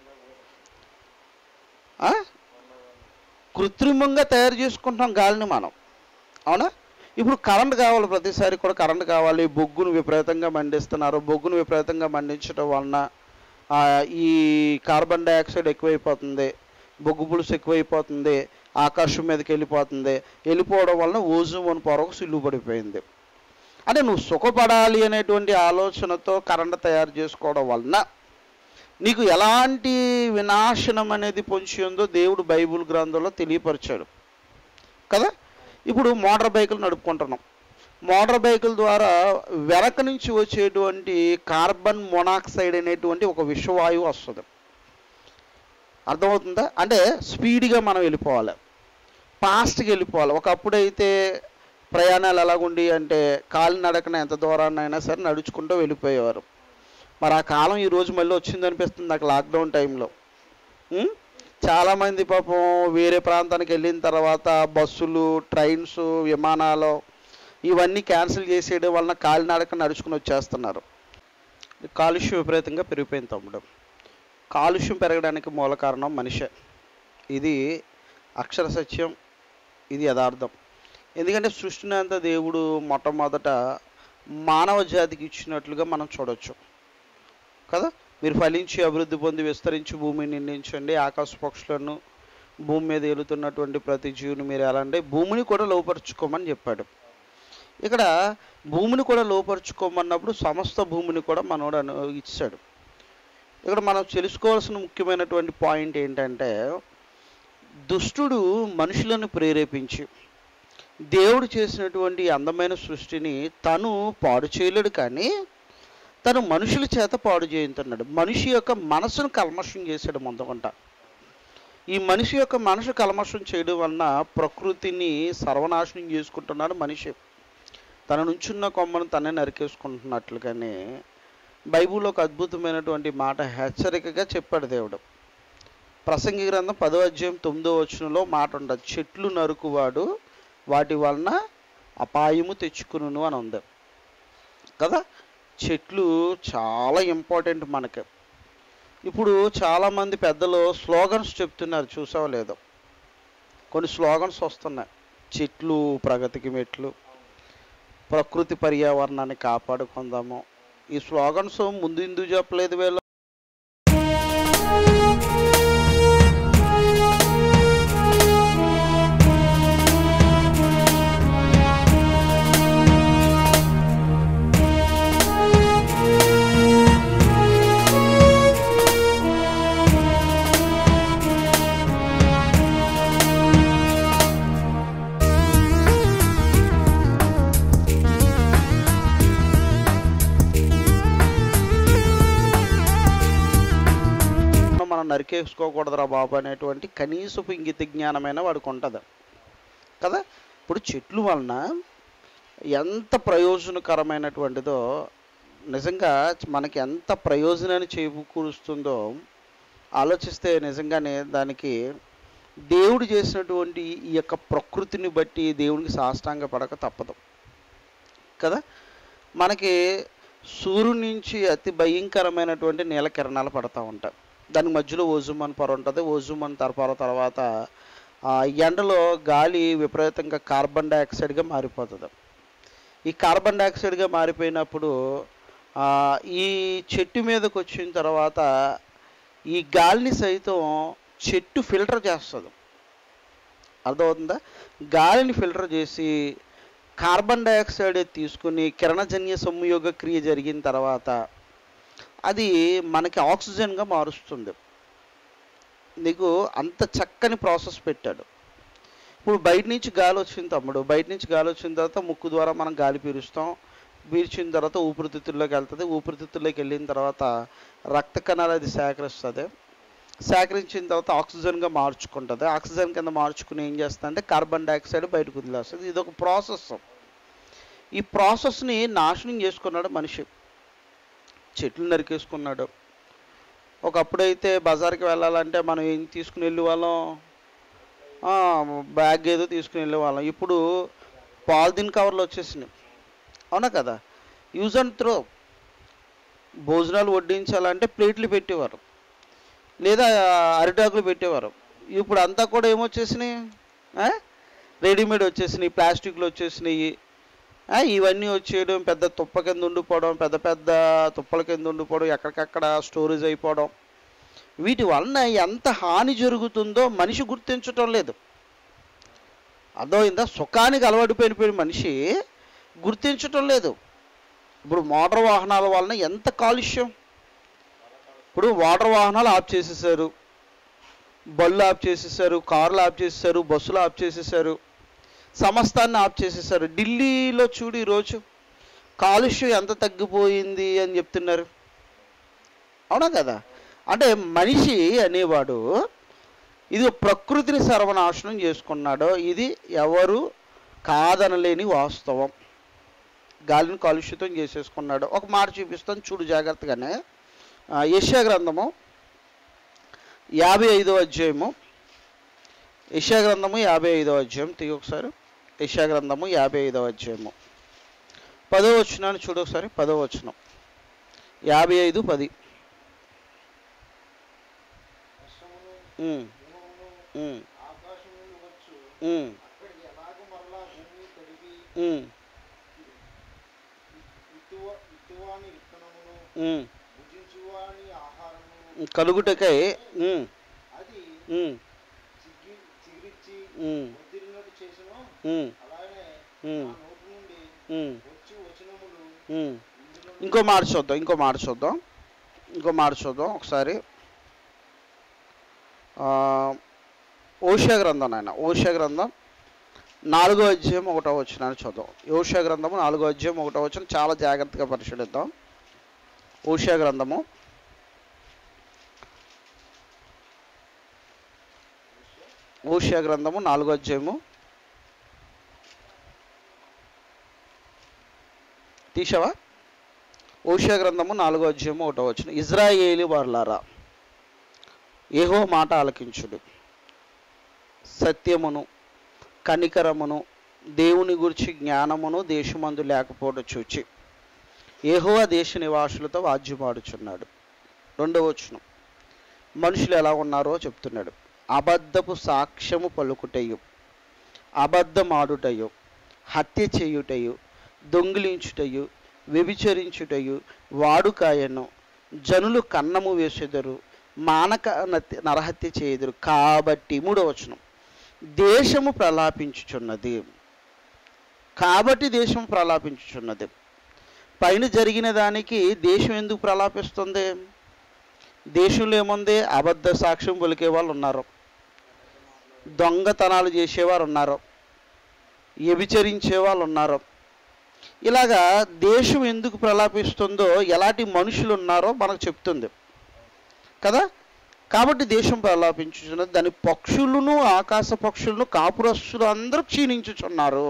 ఆ? కృత్రిమంగా తయారు చేసుకుంటాం గాలిని మనం అవునా ఇప్పుడు కరెంట్ కావాలి ప్రతిసారి కూడా కరెంట్ కావాలి బొగ్గును విపరీతంగా మండిస్తున్నారు బొగ్గును విపరీతంగా మండించడం వలన ఆ, ఈ కార్బన్ డైఆక్సైడ్ ఎక్కువైపోతుంది బొగ్గు పులుసు ఎక్కువైపోతుంది ఆకాశం మీదకి వెళ్ళిపోతుంది వెళ్ళిపోవడం వలన ఓజోన్ పొరకు సిల్లు పడిపోయింది అంటే నువ్వు సుఖపడాలి అనేటువంటి ఆలోచనతో కరెంట్ తయారు చేసుకోవడం వలన నీకు ఎలాంటి వినాశనం అనేది పొంచి ఉందో దేవుడు బైబిల్ గ్రంథంలో తెలియపరిచాడు కదా ఇప్పుడు మోటార్ బైకులు నడుపుకుంటున్నాం మోటార్ బైకుల ద్వారా వెనక నుంచి వచ్చేటువంటి కార్బన్ మొనాక్సైడ్ అనేటువంటి ఒక విషవాయువు వస్తుంది అర్థమవుతుందా అంటే స్పీడ్గా మనం వెళ్ళిపోవాలి ఫాస్ట్గా వెళ్ళిపోవాలి ఒకప్పుడు అయితే ప్రయాణాలు ఎలాగుండి అంటే కాలినడకన ఎంత దూరాన్నైనా సరే నడుచుకుంటూ వెళ్ళిపోయేవారు మరి ఆ కాలం ఈ రోజు మళ్ళీ వచ్చింది అనిపిస్తుంది నాకు లాక్డౌన్ టైంలో ఉం? చాలామంది పాపం వేరే ప్రాంతానికి వెళ్ళిన తర్వాత బస్సులు ట్రైన్స్ విమానాలు ఇవన్నీ క్యాన్సిల్ చేసేయడం వలన కాలినడక నడుచుకుని వచ్చేస్తున్నారు కాలుష్యం విపరీతంగా పెరిగిపోయింది తమ్ముడు కాలుష్యం పెరగడానికి మూల కారణం మనిషే ఇది అక్షర సత్యం ఇది యథార్థం ఎందుకంటే సృష్టిని అంతా దేవుడు మొట్టమొదట మానవ జాతికి ఇచ్చినట్లుగా మనం చూడొచ్చు కదా మీరు ఫలించి అభివృద్ధి పొంది విస్తరించి భూమిని నిండించండి ఆకాశ పక్షులను భూమి మీద వెళుతున్నటువంటి ప్రతి జీవుని మీరు ఎలా అంటే భూమిని కూడా లోపరుచుకోమని చెప్పాడు ఇక్కడ భూమిని కూడా లోపరుచుకోమన్నప్పుడు సమస్త భూమిని కూడా మనోడు అను ఇచ్చాడు ఇక్కడ మనం తెలుసుకోవాల్సిన ముఖ్యమైనటువంటి పాయింట్ ఏంటంటే దుష్టుడు మనుషులను ప్రేరేపించి దేవుడు చేసినటువంటి ఈ అందమైన సృష్టిని తను పాడు చేయలేడు కానీ తను మనుషుల చేత పాడు చేయించున్నాడు మనిషి యొక్క మనసును కల్మషం చేశాడు మొదకుంట ఈ మనిషి యొక్క మనసు కల్మషం చేయడం వలన ప్రకృతిని సర్వనాశనం చేసుకుంటున్నాడు మనిషి తన నుంచున్న కొమ్మను తనే నరికేసుకుంటున్నట్లుగానే బైబిల్లో ఒక అద్భుతమైనటువంటి మాట హెచ్చరికగా చెప్పాడు దేవుడు ప్రసంగి గ్రంథం పదో అధ్యాయం తొమ్మిదో వచనంలో మాట ఉండదు చెట్లు నరుకువాడు వాటి వలన అపాయము తెచ్చుకును అని ఉంది కదా చెట్లు చాలా ఇంపార్టెంట్ మనకి ఇప్పుడు చాలామంది పెద్దలు స్లోగన్స్ చెప్తున్నారు చూసావో లేదో కొన్ని స్లోగన్స్ వస్తున్నాయి చెట్లు ప్రగతికి మెట్లు ప్రకృతి పర్యావరణాన్ని కాపాడుకుందాము ఈ స్లోగన్స్ ముందు ఎందుకు చెప్పలేదు వీళ్ళు మనం నరికేసుకోకూడదురా బాబు అనేటువంటి కనీసపు ఇంగిత జ్ఞానమైన వాడికి ఉంటుంది కదా ఇప్పుడు చెట్లు వలన ఎంత ప్రయోజనకరమైనటువంటిదో నిజంగా మనకి ఎంత ప్రయోజనాన్ని చేకూరుస్తుందో ఆలోచిస్తే నిజంగానే దానికి దేవుడు చేసినటువంటి ఈ యొక్క ప్రకృతిని బట్టి దేవునికి సాష్టాంగ పడక తప్పదు కదా మనకి సూర్యుడి నుంచి అతి భయంకరమైనటువంటి నీల కిరణాలు పడతా ఉంటాయి దాని మధ్యలో ఓజుమన్ పొర ఉంటుంది ఓజుమన్ తరపర తర్వాత ఆ ఎండలో గాలి విపరీతంగా కార్బన్ డైఆక్సైడ్గా మారిపోతుంది ఈ కార్బన్ డైఆక్సైడ్గా మారిపోయినప్పుడు ఆ, ఈ చెట్టు మీదకి వచ్చిన తర్వాత ఈ గాలిని సైతం చెట్టు ఫిల్టర్ చేస్తుంది అర్థమవుతుందా గాలిని ఫిల్టర్ చేసి కార్బన్ డైఆక్సైడ్ తీసుకుని కిరణజన్య సంయోగ క్రియ జరిగిన తర్వాత అది మనకి ఆక్సిజన్గా మారుస్తుంది నీకు అంత చక్కని ప్రాసెస్ పెట్టాడు ఇప్పుడు బయట నుంచి గాలి వచ్చింది తమ్ముడు బయట నుంచి గాలి వచ్చిన తర్వాత ముక్కు ద్వారా మనం గాలి పీలుస్తాం పీల్చిన తర్వాత ఊపిరితిత్తుల్లోకి వెళ్తుంది ఊపిరితిత్తుల్లోకి వెళ్ళిన తర్వాత రక్త కణాలు అది సేకరిస్తుంది సేకరించిన తర్వాత ఆక్సిజన్గా మార్చుకుంటుంది ఆక్సిజన్ కింద మార్చుకుని ఏం చేస్తుంది అంటే కార్బన్ డైఆక్సైడ్ బయటకు వదిలేస్తుంది ఇది ఒక ప్రాసెస్ ఈ ప్రాసెస్ని నాశనం చేసుకున్నాడు మనిషి చెట్లు నరికేసుకున్నాడు ఒకప్పుడైతే బజార్కి వెళ్ళాలంటే మనం ఏం తీసుకుని వెళ్ళే వాళ్ళం ఆ, బ్యాగ్ ఏదో తీసుకుని వెళ్ళే వాళ్ళం ఇప్పుడు పాలిథిన్ కవర్లు వచ్చేసినాయి అవునా కదా యూజ్ అండ్ త్రో భోజనాలు వడ్డించాలంటే ప్లేట్లు పెట్టేవారు లేదా అరిటాకులు పెట్టేవారు ఇప్పుడు అంతా కూడా ఏమొచ్చేసినాయి ఆ? రెడీమేడ్ వచ్చేసినాయి ప్లాస్టిక్లు వచ్చేసినాయి ఆ, ఇవన్నీ వచ్చేయడం పెద్ద తుప్ప కింద ఉండిపోవడం పెద్ద పెద్ద తుప్పల కింద ఉండిపోవడం ఎక్కడికక్కడ స్టోరేజ్ అయిపోవడం వీటి వలన ఎంత హాని జరుగుతుందో మనిషి గుర్తించటం లేదు అర్థమైందా సుఖానికి అలవాటుపోయిన మనిషి గుర్తించటం లేదు ఇప్పుడు మోటార్ వాహనాల వలన ఎంత కాలుష్యం ఇప్పుడు వాటర్ వాహనాలు ఆఫ్ చేసేసారు బళ్ళు ఆఫ్ చేసేసారు కార్లు ఆఫ్ చేసేసారు బస్సులు ఆఫ్ చేసేసారు సమస్తాన్ని ఆఫ్ చేసేసారు ఢిల్లీలో చూడు ఈరోజు కాలుష్యం ఎంత తగ్గిపోయింది అని చెప్తున్నారు అవునా కదా అంటే మనిషి అనేవాడు ఇది ప్రకృతిని సర్వనాశనం చేసుకున్నాడు ఇది ఎవరు కాదనలేని వాస్తవం గాలిని కాలుష్యతం చేసేసుకున్నాడు ఒక మాట చూపిస్తాను చూడు జాగ్రత్తగానే ఆ, యెషయా గ్రంథము యాభై ఐదో అధ్యాయము యెషయా గ్రంథము యాభై ఐదో అధ్యాయం తీయ ఒకసారి యెషయా గ్రంథము యాభై ఐదో అధ్యాయము పదో వచనాన్ని చూడు ఒకసారి పదో వచనం యాభై ఐదు పది వర్షమును, ఉమ్, హిమమును ఉమ్, ఆకాశం నుండి వచ్చు ఉమ్, అక్కడికి ఎలాగ మరలా భూమి తడిపి ఉమ్, ఇత్తువ ఇత్తువాని విత్తనమును ఉమ్. భుజించువాని ఆహారమును కలుగుటకై ఉమ్, అది ఉమ్, చిగి చిగిరిచ్చి ఉమ్, వదిలినట్టు చేసిన ఉమ్, అలానే ఉమ్, ఆ నోటి నుండి ఉమ్, వచ్చి వచనములు ఉమ్. ఇందులో ఇంకో మాట చూద్దాం ఇంకో మాట చూద్దాం ఇంకో మాట చూద్దాం ఒకసారి ఆ, ఓషియా గ్రంథం నాయన ఓషియా గ్రంథం నాలుగో అధ్యాయం ఒకటో వచ్చిన చూద్దాం ఓషియా గ్రంథము నాలుగో అధ్యాయం ఒకటో వచ్చిన చాలా జాగ్రత్తగా పరిశీలిద్దాం ఓషియా గ్రంథము ఓషియా గ్రంథము నాలుగో అధ్యాయము తీసావా ఓషియా గ్రంథము నాలుగో అధ్యాయము ఒకటో వచ్చిన ఇజ్రాయేలి వార్లారా ఏహో మాట ఆలకించుడు సత్యమును కనికరమును దేవుని గురించి జ్ఞానమును దేశమందు లేకపోవడం చూచి ఏహోవా దేశ నివాసులతో వాద్యమాడుచున్నాడు రెండవ వచనం మనుషులు ఎలా ఉన్నారో చెప్తున్నాడు అబద్ధపు సాక్ష్యము పలుకుటయు అబద్ధమాడుటయు హత్య చేయుటయు దొంగిలించుటయు వ్యభిచరించుటయు వాడుకాయను జనులు కన్నము వేసెదరు మానక నత్య- నరహత్య చేయుదురు కాబట్టి మూడవ వచనం దేశము ప్రలాపించుచున్నది కాబట్టి దేశం ప్రలాపించుచున్నది పైన జరిగిన దానికి దేశం ఎందుకు ప్రలాపిస్తుంది దేశంలో ఏముంది అబద్ధ సాక్ష్యం పలికే వాళ్ళు ఉన్నారు దొంగతనాలు చేసేవారు ఉన్నారు వ్యభిచరించే వాళ్ళు ఉన్నారు ఇలాగా దేశం ఎందుకు ప్రలాపిస్తుందో ఎలాంటి మనుషులు ఉన్నారో మనకు చెప్తుంది కదా కాబట్టి దేశం ప్రలాపించుచున్నది దాని పక్షులను ఆకాశ పక్షులను కాపురస్తులు అందరూ క్షీణించుచున్నారు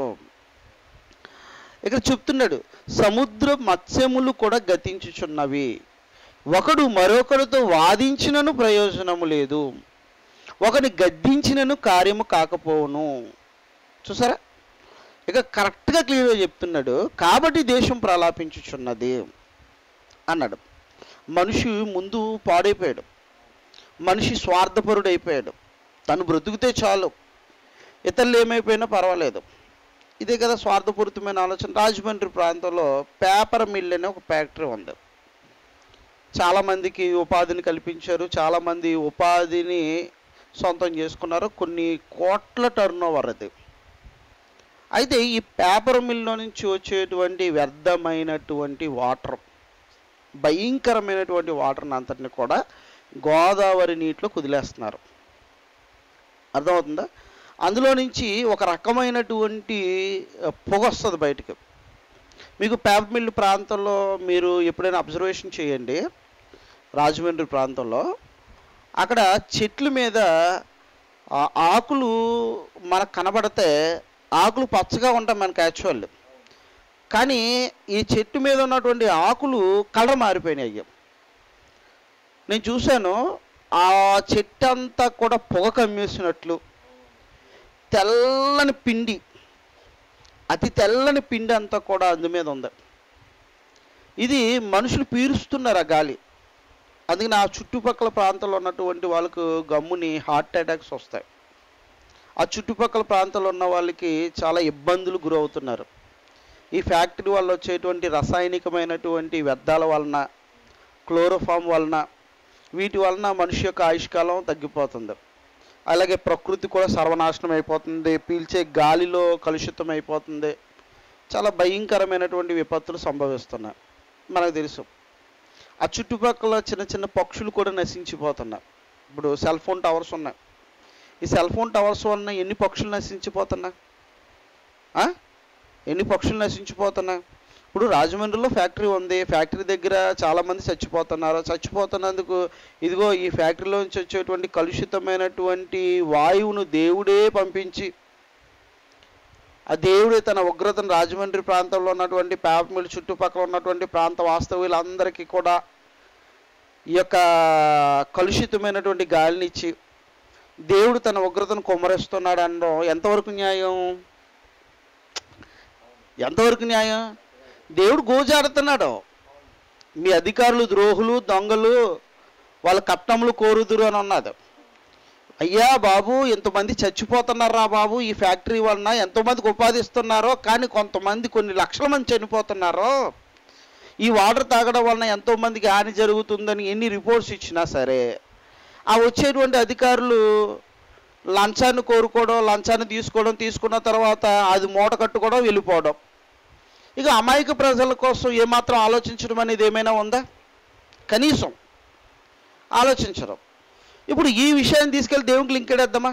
ఇక్కడ చెప్తున్నాడు సముద్ర మత్స్యములు కూడా గతించుచున్నవి ఒకడు మరొకరితో వాదించినను ప్రయోజనము లేదు ఒకని గద్దించినను కార్యము కాకపోవును చూసారా ఇక కరెక్ట్గా క్లియర్గా చెప్తున్నాడు కాబట్టి దేశం ప్రలాపించుచున్నది అన్నాడు మనిషి ముందు పాడైపోయాడు మనిషి స్వార్థపరుడు అయిపోయాడు తను బ్రతుకుతే చాలు ఇతరులు ఏమైపోయినా పర్వాలేదు ఇదే కదా స్వార్థపూరితమైన ఆలోచన రాజమండ్రి ప్రాంతంలో పేపర్ మిల్ అనే ఒక ఫ్యాక్టరీ ఉంది చాలామందికి ఉపాధిని కల్పించారు చాలామంది ఉపాధిని సొంతం చేసుకున్నారు కొన్ని కోట్ల టర్న్ ఓవర్ అది అయితే ఈ పేపర్ మిల్లో నుంచి వచ్చేటువంటి వ్యర్థమైనటువంటి వాటర్ భయంకరమైనటువంటి వాటర్ని అంతటిని కూడా గోదావరి నీటిలో కుదిలేస్తున్నారు అర్థమవుతుందా అందులో నుంచి ఒక రకమైనటువంటి ఆ, పొగ వస్తుంది బయటకు మీకు పేపర్ మిల్ ప్రాంతంలో మీరు ఎప్పుడైనా అబ్జర్వేషన్ చేయండి రాజమండ్రి ప్రాంతంలో అక్కడ చెట్ల మీద ఆ ఆకులు మనకు కనబడితే ఆకులు పచ్చగా ఉంటాయి మనకు యాక్చువల్ కానీ ఈ చెట్టు మీద ఉన్నటువంటి ఆకులు కలర్ మారిపోయినాయి అయ్యాం నేను చూశాను ఆ చెట్టు అంతా కూడా పొగ కమ్మేసినట్లు తెల్లని పిండి అతి తెల్లని పిండి అంతా కూడా అందు మీద ఉంది ఇది మనుషులు పీలుస్తున్నారు ఆ గాలి అందుకని ఆ చుట్టుపక్కల ప్రాంతంలో ఉన్నటువంటి వాళ్ళకు గమ్ముని హార్ట్ అటాక్స్ వస్తాయి ఆ చుట్టుపక్కల ప్రాంతాల్లో ఉన్న వాళ్ళకి చాలా ఇబ్బందులు గురవుతున్నారు ఈ ఫ్యాక్టరీ వల్ల వచ్చేటువంటి రసాయనికమైనటువంటి వ్యర్థాల వలన క్లోరోఫామ్ వలన వీటి వలన మనిషి యొక్క ఆయుష్కాలం తగ్గిపోతుంది అలాగే ప్రకృతి కూడా సర్వనాశనం అయిపోతుంది పీల్చే గాలిలో కలుషితం అయిపోతుంది చాలా భయంకరమైనటువంటి విపత్తులు సంభవిస్తున్నాయి మనకు తెలుసు ఆ చుట్టుపక్కల చిన్న చిన్న పక్షులు కూడా నశించిపోతున్నాయి ఇప్పుడు సెల్ ఫోన్ టవర్స్ ఉన్నాయి ఈ సెల్ ఫోన్ టవర్స్ వలన ఎన్ని పక్షులు నశించిపోతున్నాయి ఆ? ఎన్ని పక్షులు నశించిపోతున్నాయి ఇప్పుడు రాజమండ్రిలో ఫ్యాక్టరీ ఉంది ఫ్యాక్టరీ దగ్గర చాలామంది చచ్చిపోతున్నారు చచ్చిపోతున్నందుకు ఇదిగో ఈ ఫ్యాక్టరీలో నుంచి వచ్చేటువంటి కలుషితమైనటువంటి వాయువును దేవుడే పంపించి ఆ దేవుడే తన ఉగ్రతను రాజమండ్రి ప్రాంతంలో ఉన్నటువంటి పేపర్ మిల్ చుట్టుపక్కల ఉన్నటువంటి ప్రాంత వాస్తవ్యులందరికీ కూడా ఈ యొక్క కలుషితమైనటువంటి గాలిని ఇచ్చి దేవుడు తన ఉగ్రతను కుమ్మరిస్తున్నాడు అనడం ఎంతవరకు న్యాయం ఎంతవరకు న్యాయం దేవుడు గోజాడుతున్నాడు మీ అధికారులు ద్రోహులు దొంగలు వాళ్ళ కట్నములు కోరుదురు అని ఉన్నది అయ్యా బాబు ఎంతమంది చచ్చిపోతున్నారా బాబు ఈ ఫ్యాక్టరీ వలన ఎంతోమందికి ఉపాధి ఇస్తున్నారో కానీ కొంతమంది కొన్ని లక్షల మంది చనిపోతున్నారో ఈ వాటర్ తాగడం వలన ఎంతోమందికి హాని జరుగుతుందని ఎన్ని రిపోర్ట్స్ ఇచ్చినా సరే ఆ వచ్చేటువంటి అధికారులు లంచాన్ని కోరుకోవడం లంచాన్ని తీసుకోవడం తీసుకున్న తర్వాత అది మూట కట్టుకోవడం వెళ్ళిపోవడం ఇక అమాయక ప్రజల కోసం ఏమాత్రం ఆలోచించడం అనేది ఏమైనా ఉందా కనీసం ఆలోచించడం ఇప్పుడు ఈ విషయాన్ని తీసుకెళ్ళి దేవునికి లింక్ ఎడేద్దామా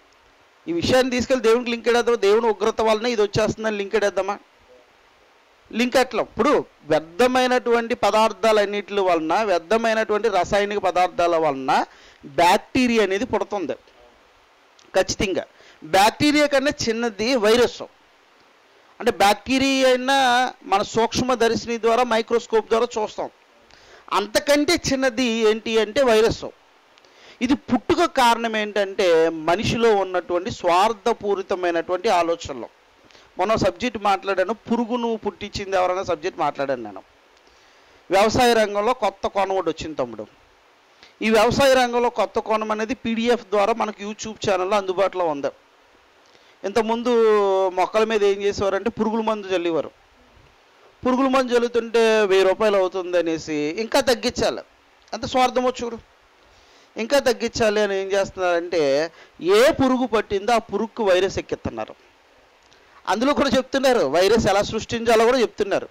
ఈ విషయాన్ని తీసుకెళ్ళి దేవునికి లింక్ ఎడేద్దామా దేవుని ఉగ్రత వలన ఇది వచ్చేస్తుందని లింక్ ఎడేద్దామా లింక్ ఎట్లా ఇప్పుడు వ్యర్థమైనటువంటి పదార్థాలన్నిటి వలన వ్యర్థమైనటువంటి రాసాయనిక పదార్థాల వలన బ్యాక్టీరియా అనేది పుడుతుంది ఖచ్చితంగా బ్యాక్టీరియా కన్నా చిన్నది వైరస్ అంటే బ్యాక్టీరియా అయినా మన సూక్ష్మ దర్శిని ద్వారా మైక్రోస్కోప్ ద్వారా చూస్తాం అంతకంటే చిన్నది ఏంటి అంటే వైరస్ ఇది పుట్టుక కారణం ఏంటంటే మనిషిలో ఉన్నటువంటి స్వార్థపూరితమైనటువంటి ఆలోచనలు మొన్న సబ్జెక్ట్ మాట్లాడాను పురుగును పుట్టించింది ఎవరైనా సబ్జెక్ట్ మాట్లాడాను నేను వ్యవసాయ రంగంలో కొత్త కోణం ఒకటి వచ్చింది తమ్ముడు ఈ వ్యవసాయ రంగంలో కొత్త కోణం అనేది పీడిఎఫ్ ద్వారా మనకు యూట్యూబ్ ఛానల్లో అందుబాటులో ఉంది ఇంతకుముందు మొక్కల మీద ఏం చేసేవారంటే పురుగుల మందు చల్లేవారు పురుగుల మందు చల్లుతుంటే వెయ్యి రూపాయలు అవుతుంది అనేసి ఇంకా తగ్గించాలి అంత స్వార్థమో చూడు ఇంకా తగ్గించాలి అని ఏం చేస్తున్నారంటే ఏ పురుగు పట్టిందో ఆ పురుగుకు వైరస్ ఎక్కిస్తున్నారు అందులో కూడా చెప్తున్నారు వైరస్ ఎలా సృష్టించాలో కూడా చెప్తున్నారు